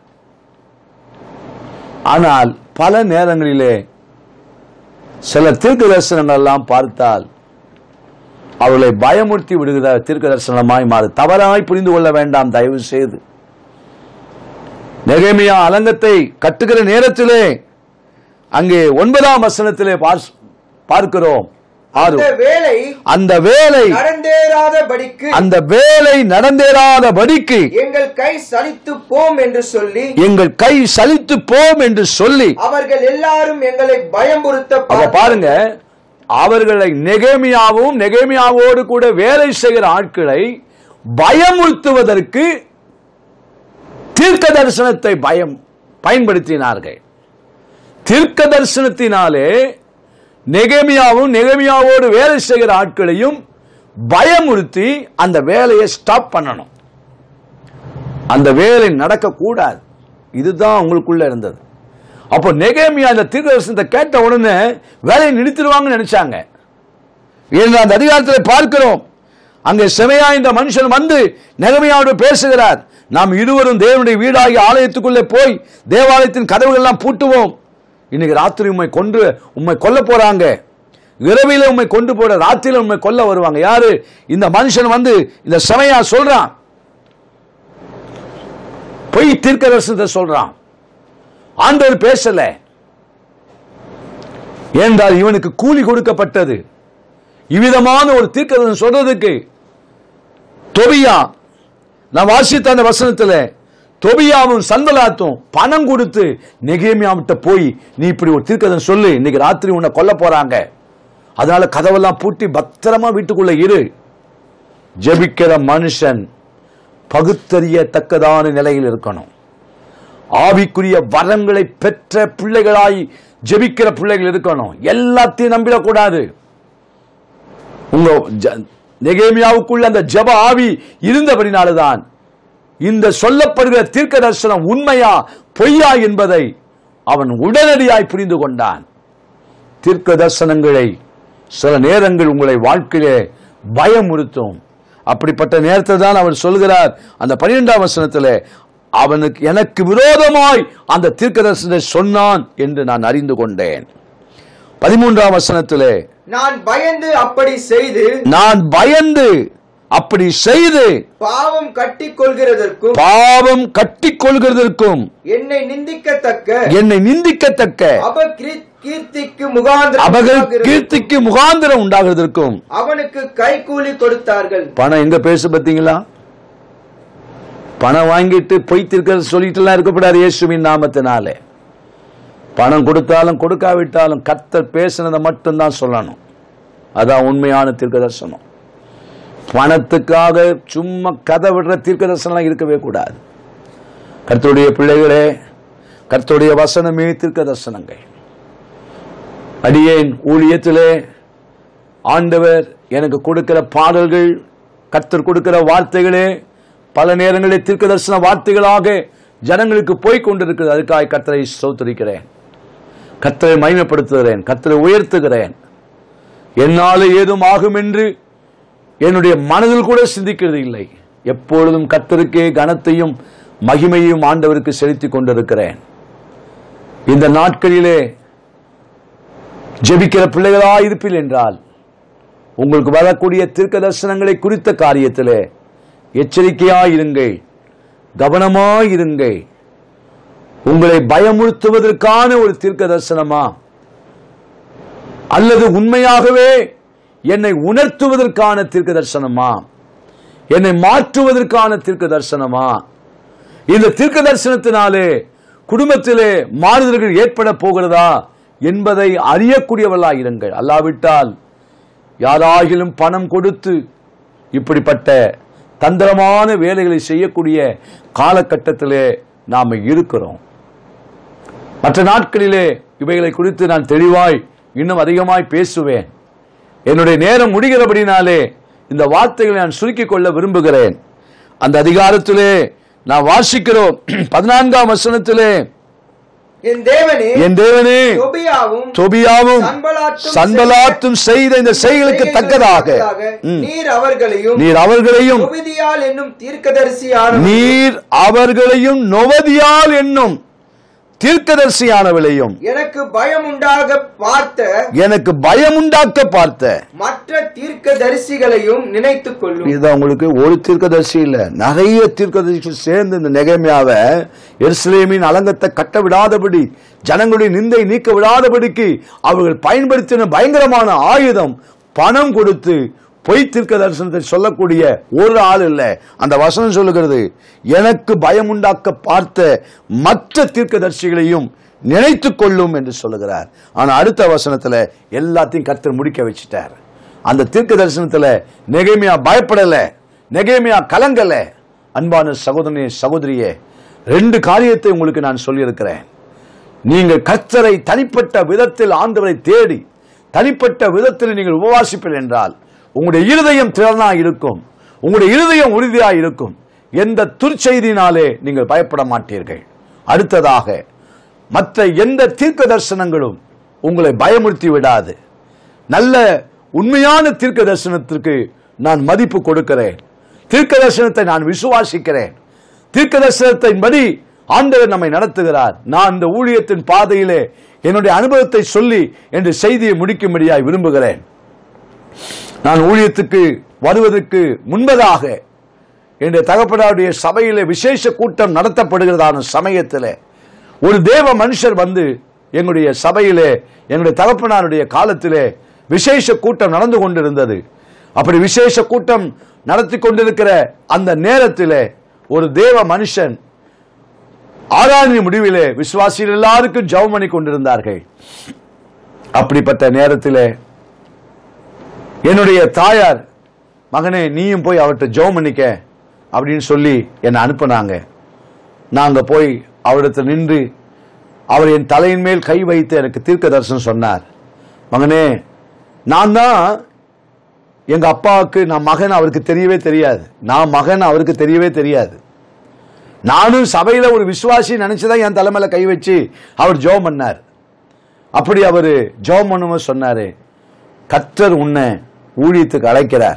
ஆனால் பல நேரங்களிலே சில தீர்க்க தரிசனங்கள் எல்லாம் பார்த்தால் அவர்களை பயமுறுத்தி விடுகிற தீர்க்க தரிசனமாய் மாறு தவறாய் புரிந்து கொள்ள வேண்டாம் தயவு செய்து நெகேமியா அலங்கத்தை கட்டுகிற நேரத்திலே அங்கே ஒன்பதாம் வசனத்திலே பார்- பார்க்கிறோம் ஆறு அந்த வேலை அந்த வேலை நடந்தேறாதபடிக்கு அந்த வேலை நடந்தேறாதபடிக்கு எங்கள் கை சலித்து போம் என்று சொல்லி எங்கள் கை சலித்து போம் என்று சொல்லி அவர்கள் எல்லாரும் எங்களை பயமுறுத்த அப்ப பார்த்தார்கள். பாருங்க அவர்களை நெகேமியாவும் நெகேமியாவோடு கூட வேலை செய்கிற ஆட்களை பயமுறுத்துவதற்கு தீர்க்க தரிசனத்தை பயம் பயன்படுத்தினார்கள் தீர்க்க தரிசனத்தினாலே நெகேமியாவும் நெகேமியாவோடு வேலை செய்கிற ஆட்களையும் பயமுறுத்தி அந்த வேலையை ஸ்டாப் பண்ணணும் அந்த வேலை நடக்கக்கூடாது இதுதான் உங்களுக்குள்ள இருந்தது அப்போ நெகேமியா அந்த தீர்க்கதரிசனத்தை கேட்ட உடனே வேலையை நிறுத்திடுவாங்கன்னு நினைச்சாங்க என்று அந்த அதிகாரத்தில் பார்க்கிறோம் அங்கே செமையா இந்த மனுஷன் வந்து நெகமையாவோடு பேசுகிறார் நாம் இருவரும் தேவனுடைய வீடாகி ஆலயத்துக்குள்ளே போய் தேவாலயத்தின் கதவுகள் எல்லாம் பூட்டுவோம் இன்னைக்கு ராத்திரி உண்மை கொன்று உண்மை கொல்ல போறாங்க இரவில உண்மை கொண்டு போற ராத்திரியில உண்மை கொல்ல வருவாங்க யாரு இந்த மனுஷன் வந்து இந்த செமையா சொல்றான் பொய் தீர்க்கதரிசனத்தை சொல்றான் ஆண்டவர் பேசல ஏனென்றால் இவனுக்கு கூலி கொடுக்கப்பட்டது இவ்விதமான ஒரு தீர்க்கதரிசனம் சொல்றதுக்கு தொபியா நான் வாசித்த அந்த வசனத்துல தொபியாவும் சந்தலாத்தும் பணம் கொடுத்து நெகேமியாவிட்ட போய் நீ இப்படி ஒரு தீர்க்கதரிசனம் சொல்லு இன்னைக்கு ராத்திரி உன்னை கொல்ல போறாங்க அதனால கதவெல்லாம் பூட்டி பத்திரமா வீட்டுக்குள்ள இரு ஜெபிக்கிற மனுஷன் பகுத்தறியத்தக்கதான நிலையில் இருக்கணும் ஆவிக்குரிய வரங்களை பெற்ற பிள்ளைகளாய் ஜெபிக்கிற பிள்ளைகள் இருக்கணும் எல்லாத்தையும் நம்பிடக்கூடாது உங்க ஜ- நெகேமியாவுக்குள்ள அந்த ஜெப ஆவி இருந்தபடினால்தான் இந்த சொல்லப்படுகிற தீர்க்க தரிசனம் உண்மையா பொய்யா என்பதை அவன் உடனடியாய் புரிந்து கொண்டான் தீர்க்க தரிசனங்களை சில நேரங்கள் உங்களை வாழ்க்கையிலே பயமுறுத்தும் அப்படிப்பட்ட நேரத்தை தான் அவர் சொல்கிறார் அந்த பன்னிரெண்டாம் வசனத்திலே அவனுக்கு எனக்கு விரோதமாய் அந்த தீர்க்க தரிசனத்தை சொன்னான் என்று நான் அறிந்து கொண்டேன் பதிமூன்றாம் வசனத்திலே நான் பயந்து அப்படி செய்து நான் பயந்து அப்படி செய்து பாவம் கட்டிக் கொள்கிறதற்கும் பாவம் கட்டிக் கொள்கிறதற்கும் என்னை நிந்திக்கத்தக்க என்னை நிந்திக்கத்தக்க அபகிருத் கீர்த்திக்கு முகாந்திரம் அபகல் உண்டாகிறது. கீர்த்திக்கு முகாந்திரம் உண்டாகிறதற்கும் அவனுக்கு கைக்கூலி கொடுத்தார்கள் பணம் எங்க பேசு பார்த்தீங்களா பணம் வாங்கிட்டு பொய்த்திருக்கிறது சொல்லிட்டுலாம் இருக்கக்கூடாது இயேசுவின் நாமத்தினாலே பணம் கொடுத்தாலும் கொடுக்காவிட்டாலும் கர்த்தர் பேசினதை மட்டும்தான் சொல்லணும் அதான் உண்மையான தீர்க்க தரிசனம் பணத்துக்காக சும்மா கதை விடுற தீர்க்க தரிசனம் இருக்கவே கூடாது கர்த்தருடைய பிள்ளைகளே கர்த்தருடைய வசனமே தீர்க்க தரிசனங்கள் அடியேன் ஊழியத்திலே ஆண்டவர் எனக்கு கொடுக்கிற பாடல்கள் கர்த்தர் கொடுக்கிற வார்த்தைகளே பல நேரங்களில் தீர்க்க தரிசன வார்த்தைகளாக ஜனங்களுக்கு போய் கொண்டிருக்கிறது அதுக்காக கர்த்தரை ஸ்தோத்திரிக்கிறேன் கர்த்தரை மகிமைப்படுத்துகிறேன் கர்த்தரை உயர்த்துகிறேன் என்னால ஏதும் ஆகும் என்று என்னுடைய மனதில் கூட சிந்திக்கிறது இல்லை எப்பொழுதும் கர்த்தருக்கே கனத்தையும் மகிமையும் ஆண்டவருக்கு செலுத்திக் கொண்டிருக்கிறேன் இந்த நாட்களிலே ஜெபிக்கிற பிள்ளைகளா இருப்பீர்கள் என்றால் உங்களுக்கு வரக்கூடிய தீர்க்க தரிசனங்களை குறித்த காரியத்திலே எச்சரிக்கையாயிருங்கள் கவனமாயிருங்கள் உங்களை பயமுறுத்துவதற்கான ஒரு தீர்க்க தரிசனமா அல்லது உண்மையாகவே என்னை உணர்த்துவதற்கான தீர்க்க தரிசனமா என்னை மாற்றுவதற்கான தீர்க்க தரிசனமா இந்த தீர்க்க தரிசனத்தினாலே குடும்பத்திலே மாறுதல்கள் ஏற்பட போகிறதா என்பதை அறியக்கூடியவர்களாக இருங்கள் அல்லாவிட்டால் யாராகிலும் பணம் கொடுத்து இப்படிப்பட்ட தந்திரமான வேலைகளை செய்யக்கூடிய காலகட்டத்திலே நாம் இருக்கிறோம் மற்ற நாட்களிலே இவைகளை குறித்து நான் தெளிவாய் இன்னும் அதிகமாய் பேசுவேன் என்னுடைய நேரம் முடிகிறபடினாலே இந்த வார்த்தைகளை நான் சுருக்கிக் கொள்ள விரும்புகிறேன் அந்த அதிகாரத்திலே நான் வாசிக்கிறோம் பதினான்காம் வசனத்திலே என் தேவனே என் தேவனே தொபியாவும் தொபியாவும் சன்பலாத்தும் சன்பலாத்தும் செய்த இந்த செயலுக்கு தக்கதாக ம், நீர் அவர்களையும் நீர் அவர்களையும் தொபிதியால் என்னும் தீர்க்கதரிசியான நீர் அவர்களையும் நொவதியால் என்னும் தீர்க்கதரிசியானவளையும் எனக்கு பயம் உண்டாக பார்த்த எனக்கு பயமுண்டாக்க பார்த்த மற்ற தீர்க்கதரிசிகளையும் நினைத்துக் கொள்ளும் இதுதான் உங்களுக்கு ஒரு தீர்க்கதரிசி இல்ல நிறைய தீர்க்கதரிசி சேர்ந்து இந்த நெகமியாவை எருசலேமின் அலங்கத்தை கட்ட விடாதபடி ஜனங்களுடைய நிந்தை நீக்க விடாதபடிக்கு அவர்கள் பயன்படுத்தின பயங்கரமான ஆயுதம் பணம் கொடுத்து பொய் தீர்க்க தரிசனத்தை சொல்லக்கூடிய ஒரு ஆள் இல்ல அந்த வசனம் சொல்லுகிறது எனக்கு பயமுண்டாக்க பார்த்த மற்ற தீர்க்கதரிசிகளையும் நினைத்துக் கொள்ளும் என்று சொல்லுகிறார் ஆனா அடுத்த வசனத்துல எல்லாத்தையும் கர்த்தர் முடிக்க வச்சிட்டார் அந்த தீர்க்க தரிசனத்துல நெகேமியா பயப்படல நெகேமியா கலங்கல அன்பான சகோதரனே சகோதரியே ரெண்டு காரியத்தை உங்களுக்கு நான் சொல்லியிருக்கிறேன் நீங்கள் கர்த்தரை தனிப்பட்ட விதத்தில் ஆண்டவரை தேடி தனிப்பட்ட விதத்தில் நீங்கள் உபவாசிப்பீர்கள் என்றால் உங்களுடைய இருதயம் திறனா இருக்கும் உங்களுடைய இருதயம் உறுதியா இருக்கும் எந்த துர்ச்செய்தினாலே நீங்கள் பயப்பட மாட்டீர்கள் அடுத்ததாக மற்ற எந்த தீர்க்க தரிசனங்களும் உங்களை பயமுறுத்தி விடாது நல்ல உண்மையான தீர்க்க தரிசனத்திற்கு நான் மதிப்பு கொடுக்கிறேன் தீர்க்க தரிசனத்தை நான் விசுவாசிக்கிறேன் தீர்க்க தரிசனத்தின்படி ஆண்டவர் நம்மை நடத்துகிறார் நான் இந்த ஊழியத்தின் பாதையிலே என்னுடைய அனுபவத்தை சொல்லி என்று செய்தியை முடிக்கும்படியாய் விரும்புகிறேன் நான் ஊழியத்துக்கு வருவதற்கு முன்பதாக என்னுடைய தகப்பனாருடைய சபையிலே விசேஷ கூட்டம் நடத்தப்படுகிறதான சமயத்தில் ஒரு தேவ மனுஷர் வந்து எங்களுடைய சபையிலே எங்களுடைய தகப்பனாருடைய காலத்திலே விசேஷ கூட்டம் நடந்து கொண்டிருந்தது அப்படி விசேஷ கூட்டம் நடத்தி கொண்டிருக்கிற அந்த நேரத்திலே ஒரு தேவ மனுஷன் ஆராய்ச்சி முடிவிலே விசுவாசிகள் எல்லாருக்கும் ஜெபம் பண்ணி கொண்டிருந்தார்கள் அப்படிப்பட்ட நேரத்திலே என்னுடைய தாயார் மகனே நீயும் போய் அவர்கிட்ட ஜெபம் பண்ணிக்க அப்படின்னு சொல்லி என்னை அனுப்புனாங்க நாங்க போய் அவரிடத்தில் நின்று அவர் என் தலையின் மேல் கை வைத்து எனக்கு தீர்க்க தரிசனம் சொன்னார் மகனே நான் தான் எங்க அப்பாவுக்கு நான் மகன் அவருக்கு தெரியவே தெரியாது நான் மகன் அவருக்கு தெரியவே தெரியாது நானும் சபையில ஒரு விசுவாசி நினைச்சுதான் என் தலைமையில கை வச்சு அவர் ஜெபம் பண்ணார் அப்படி அவர் ஜெபம் பண்ணும்போது சொன்னாரு கர்த்தர் உன்னை ஊழியத்துக்கு அழைக்கிறார்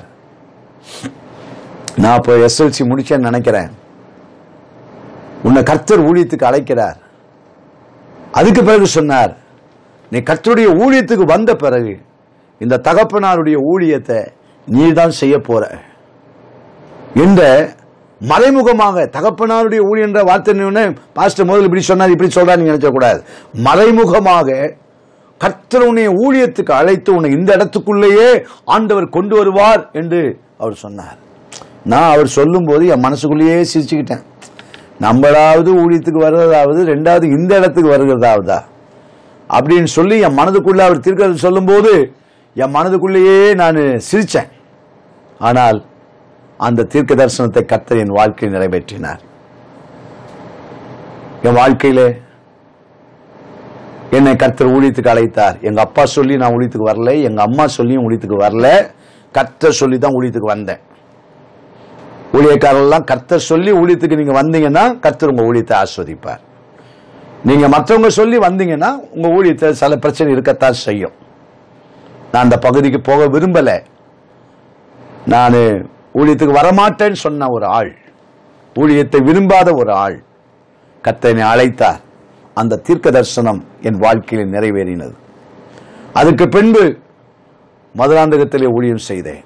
நான் இப்போ எஸ்எல்சி முடிச்சேன்னு நினைக்கிறேன் உன்னை கர்த்தர் ஊழியத்துக்கு அழைக்கிறார் அதுக்கு பிறகு சொன்னார் நீ கர்த்தருடைய ஊழியத்துக்கு வந்த பிறகு இந்த தகப்பனாருடைய ஊழியத்தை நீ தான் செய்ய போற என்ற மறைமுகமாக தகப்பனாருடைய ஊழியன்ற வார்த்தை என்ன பாஸ்டர் முதல்ல இப்படி சொன்னார் இப்படி சொல்றாரு நீங்க நினைச்ச கூடாது மறைமுகமாக கர்த்தர் உன்னை ஊழியத்துக்கு அழைத்து உன்னை இந்த இடத்துக்குள்ளேயே ஆண்டவர் கொண்டு வருவார் என்று அவர் சொன்னார் நான் அவர் சொல்லும்போது என் மனசுக்குள்ளேயே சிரிச்சுக்கிட்டேன் நம்மளாவது ஊழியத்துக்கு வர்றதாவது ரெண்டாவது இந்த இடத்துக்கு வருகிறதாவதா அப்படின்னு சொல்லி என் மனதுக்குள்ள அவர் திருக்கிறது சொல்லும்போது என் மனதுக்குள்ளேயே நான் சிரிச்சேன் ஆனால் அந்த தீர்க்க தரிசனத்தை கர்த்தர் என் வாழ்க்கையில் நிறைவேற்றினார் என் வாழ்க்கையிலே என்னை கர்த்தர் ஊழியத்துக்கு அழைத்தார் எங்க அப்பா சொல்லி நான் ஊழியத்துக்கு வரல எங்க அம்மா சொல்லியும் ஊழியத்துக்கு வரல கர்த்தர் சொல்லி தான் ஊழியத்துக்கு வந்தேன் ஊழியக்காரர்லாம் கர்த்தர் சொல்லி ஊழியத்துக்கு நீங்க வந்தீங்கன்னா கர்த்தர் உங்க ஊழியத்தை ஆஸ்வதிப்பார் நீங்க மற்றவங்க சொல்லி வந்தீங்கன்னா உங்க ஊழியத்தை சில பிரச்சனை இருக்கத்தான் செய்யும் நான் அந்த பகுதிக்கு போக விரும்பல நான் ஊழியத்துக்கு வரமாட்டேன்னு சொன்ன ஒரு ஆள் ஊழியத்தை விரும்பாத ஒரு ஆள் கர்த்தனை அழைத்தார் அந்த தீர்க்க தரிசனம் என் வாழ்க்கையில் நிறைவேறினது அதுக்கு பின்பு மதுராந்தகத்திலே ஊழியம் செய்தேன்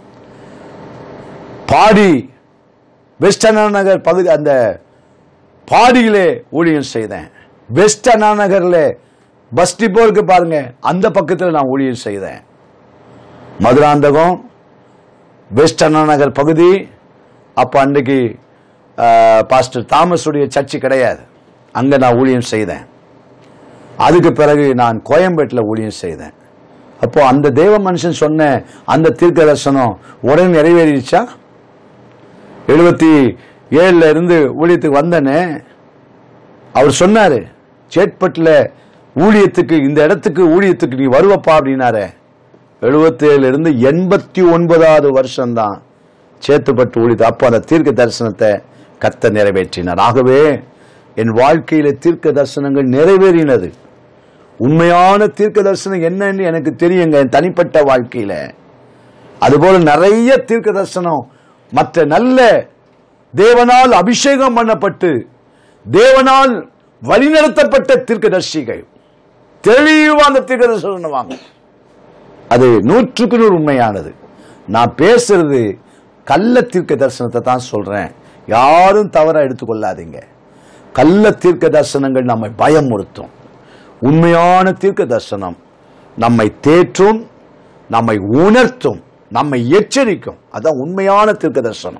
பாடி வெஸ்ட் அண்ணா நகர் பகுதி அந்த பாடியிலே ஊழியம் செய்தேன் வெஸ்ட் அண்ணா நகர்ல பஸ் டிப்போ இருக்கு பாருங்க அந்த பக்கத்தில் நான் ஊழியம் செய்தேன் மதுராந்தகம் வெஸ்ட் அண்ணா நகர் பகுதி அப்போ அன்றைக்கு ஆஹ், பாஸ்டர் தாமஸுடைய சர்ச்சு கிடையாது அங்கே நான் ஊழியம் செய்தேன் அதுக்கு பிறகு நான் கோயம்பேட்டில் ஊழியம் செய்தேன் அப்போ அந்த தேவ மனுஷன் சொன்ன அந்த தீர்க்க தரிசனம் உடனே நிறைவேறிடுச்சா எழுபத்தி ஏழுல இருந்து ஊழியத்துக்கு வந்தனே அவர் சொன்னாரு சேட்பட்டில் ஊழியத்துக்கு இந்த இடத்துக்கு ஊழியத்துக்கு நீ வருவப்பா அப்படின்னாரு எழுபத்தேழுல இருந்து எண்பத்தி ஒன்பதாவது வருஷம்தான் சேத்துப்பட்டு ஊழியத்து அப்போ அந்த தீர்க்க தரிசனத்தை கத்த நிறைவேற்றினார் ஆகவே என் வாழ்க்கையில தீர்க்க தரிசனங்கள் நிறைவேறினது உண்மையான தீர்க்க தரிசனம் என்னன்னு எனக்கு தெரியுங்க என் தனிப்பட்ட வாழ்க்கையில அதுபோல நிறைய தீர்க்க தரிசனம் மற்ற நல்ல தேவனால் அபிஷேகம் பண்ணப்பட்டு தேவனால் வழிநடத்தப்பட்ட தீர்க்கதர்சிகள் தெளிவா அந்த தீர்க்கதரிசனம் சொல்லுவாங்க அது நூற்றுக்கு நூறு உண்மையானது நான் பேசுறது கள்ள தீர்க்க தரிசனத்தை தான் சொல்றேன் யாரும் தவறா எடுத்துக்கொள்ளாதீங்க கள்ள தீர்க்க தரிசனங்கள் நம்மை பயமுறுத்தும் உண்மையான தீர்க்க தரிசனம் நம்மை தேற்றும் நம்மை உணர்த்தும் நம்மை எச்சரிக்கும் அதான் உண்மையான தீர்க்க தரிசனம்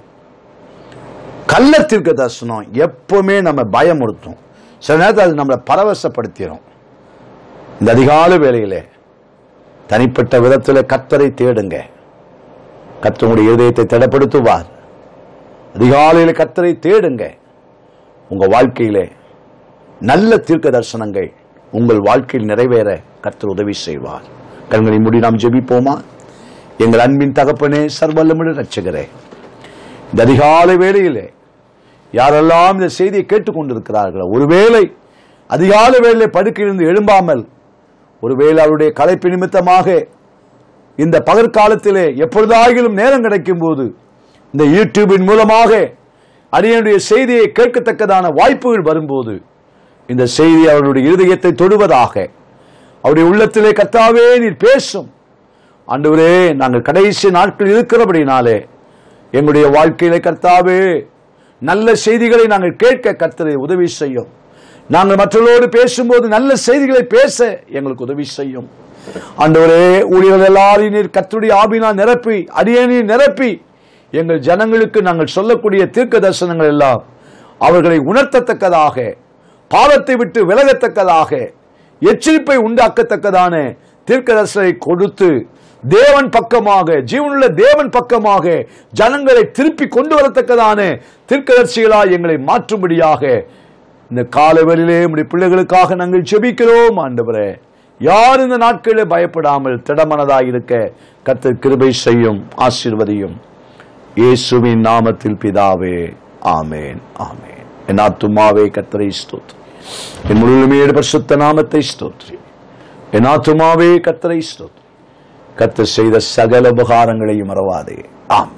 கள்ள தீர்க்க தரிசனம் எப்பவுமே நம்ம பயமுறுத்தும் சில நேரத்தில் அது நம்மளை பரவசப்படுத்திடும் இந்த அதிகால வேளையிலே தனிப்பட்ட விதத்தில் கத்தரை தேடுங்க கத்தருடைய இதயத்தை திடப்படுத்துவார் அதிகாலையில கத்தரை தேடுங்க உங்க வாழ்க்கையிலே நல்ல தீர்க்க தரிசனங்கள் உங்கள் வாழ்க்கையில் நிறைவேற கர்த்தர் உதவி செய்வார் கண்களை மூடி நாம் ஜெபிப்போமா எங்கள் அன்பின் தகப்பனே சர்வல்லமுட ரட்சகரே இந்த அதிகாலை வேளையிலே யாரெல்லாம் இந்த செய்தியை கேட்டுக்கொண்டிருக்கிறார்களோ ஒருவேளை அதிகாலை வேளையிலே படுக்கையிலிருந்து எழும்பாமல் ஒருவேளை அவருடைய களைப்பு நிமித்தமாக இந்த பகற்காலத்திலே எப்பொழுதாகிலும் நேரம் கிடைக்கும் போது இந்த யூடியூபின் மூலமாக அடியனுடைய செய்தியை கேட்கத்தக்கதான வாய்ப்புகள் வரும்போது இந்த செய்தி அவருடைய இருதயத்தை தொடுவதாக அவருடைய உள்ளத்திலே கர்த்தாவே நீர் பேசும் ஆண்டவரே நாங்கள் கடைசி நாட்கள் இருக்கிறபடினாலே எங்களுடைய வாழ்க்கையிலே கர்த்தாவே நல்ல செய்திகளை நாங்கள் கேட்க கர்த்தரை உதவி செய்யும் நாங்கள் மற்றவர்களோடு பேசும்போது நல்ல செய்திகளை பேச எங்களுக்கு உதவி செய்யும் ஆண்டவரே ஊழியர்கள் எல்லாரையும் நீர் கர்த்தருடைய ஆவினால் நிரப்பி அடியேனீர் நிரப்பி எங்கள் ஜனங்களுக்கு நாங்கள் சொல்லக்கூடிய தீர்க்க தரிசனங்கள் எல்லாம் அவர்களை உணர்த்தத்தக்கதாக பாவத்தை விட்டு விலகத்தக்கதாக எச்சரிப்பை உண்டாக்கத்தக்கதான தீர்க்க தரிசனை கொடுத்து தேவன் பக்கமாக ஜீவனுள்ள தேவன் பக்கமாக ஜனங்களை திருப்பி கொண்டு வரத்தக்கதான தீர்க்கதரிசிகளாய் எங்களை மாற்றும்படியாக இந்த காலவெளியிலே உடைய பிள்ளைகளுக்காக நாங்கள் ஜெபிக்கிறோம் ஆண்டவரே யார் இந்த நாட்களில் பயப்படாமல் திடமனதாய் இருக்க கர்த்தர் கிருபை செய்யும் ஆசீர்வதியும் இயேசுவின் நாமத்தில் பிதாவே ஆமேன் ஆமேன் என் ஆத்துமாவே கர்த்தரை ஸ்தோத்ரி என் முழுமையே பரிசுத்த நாமத்தை ஸ்தோத்ரி என் ஆத்துமாவே கர்த்தரை ஸ்தோத்ரி கர்த்தர் செய்த சகல உபகாரங்களையும் மறவாதே ஆம்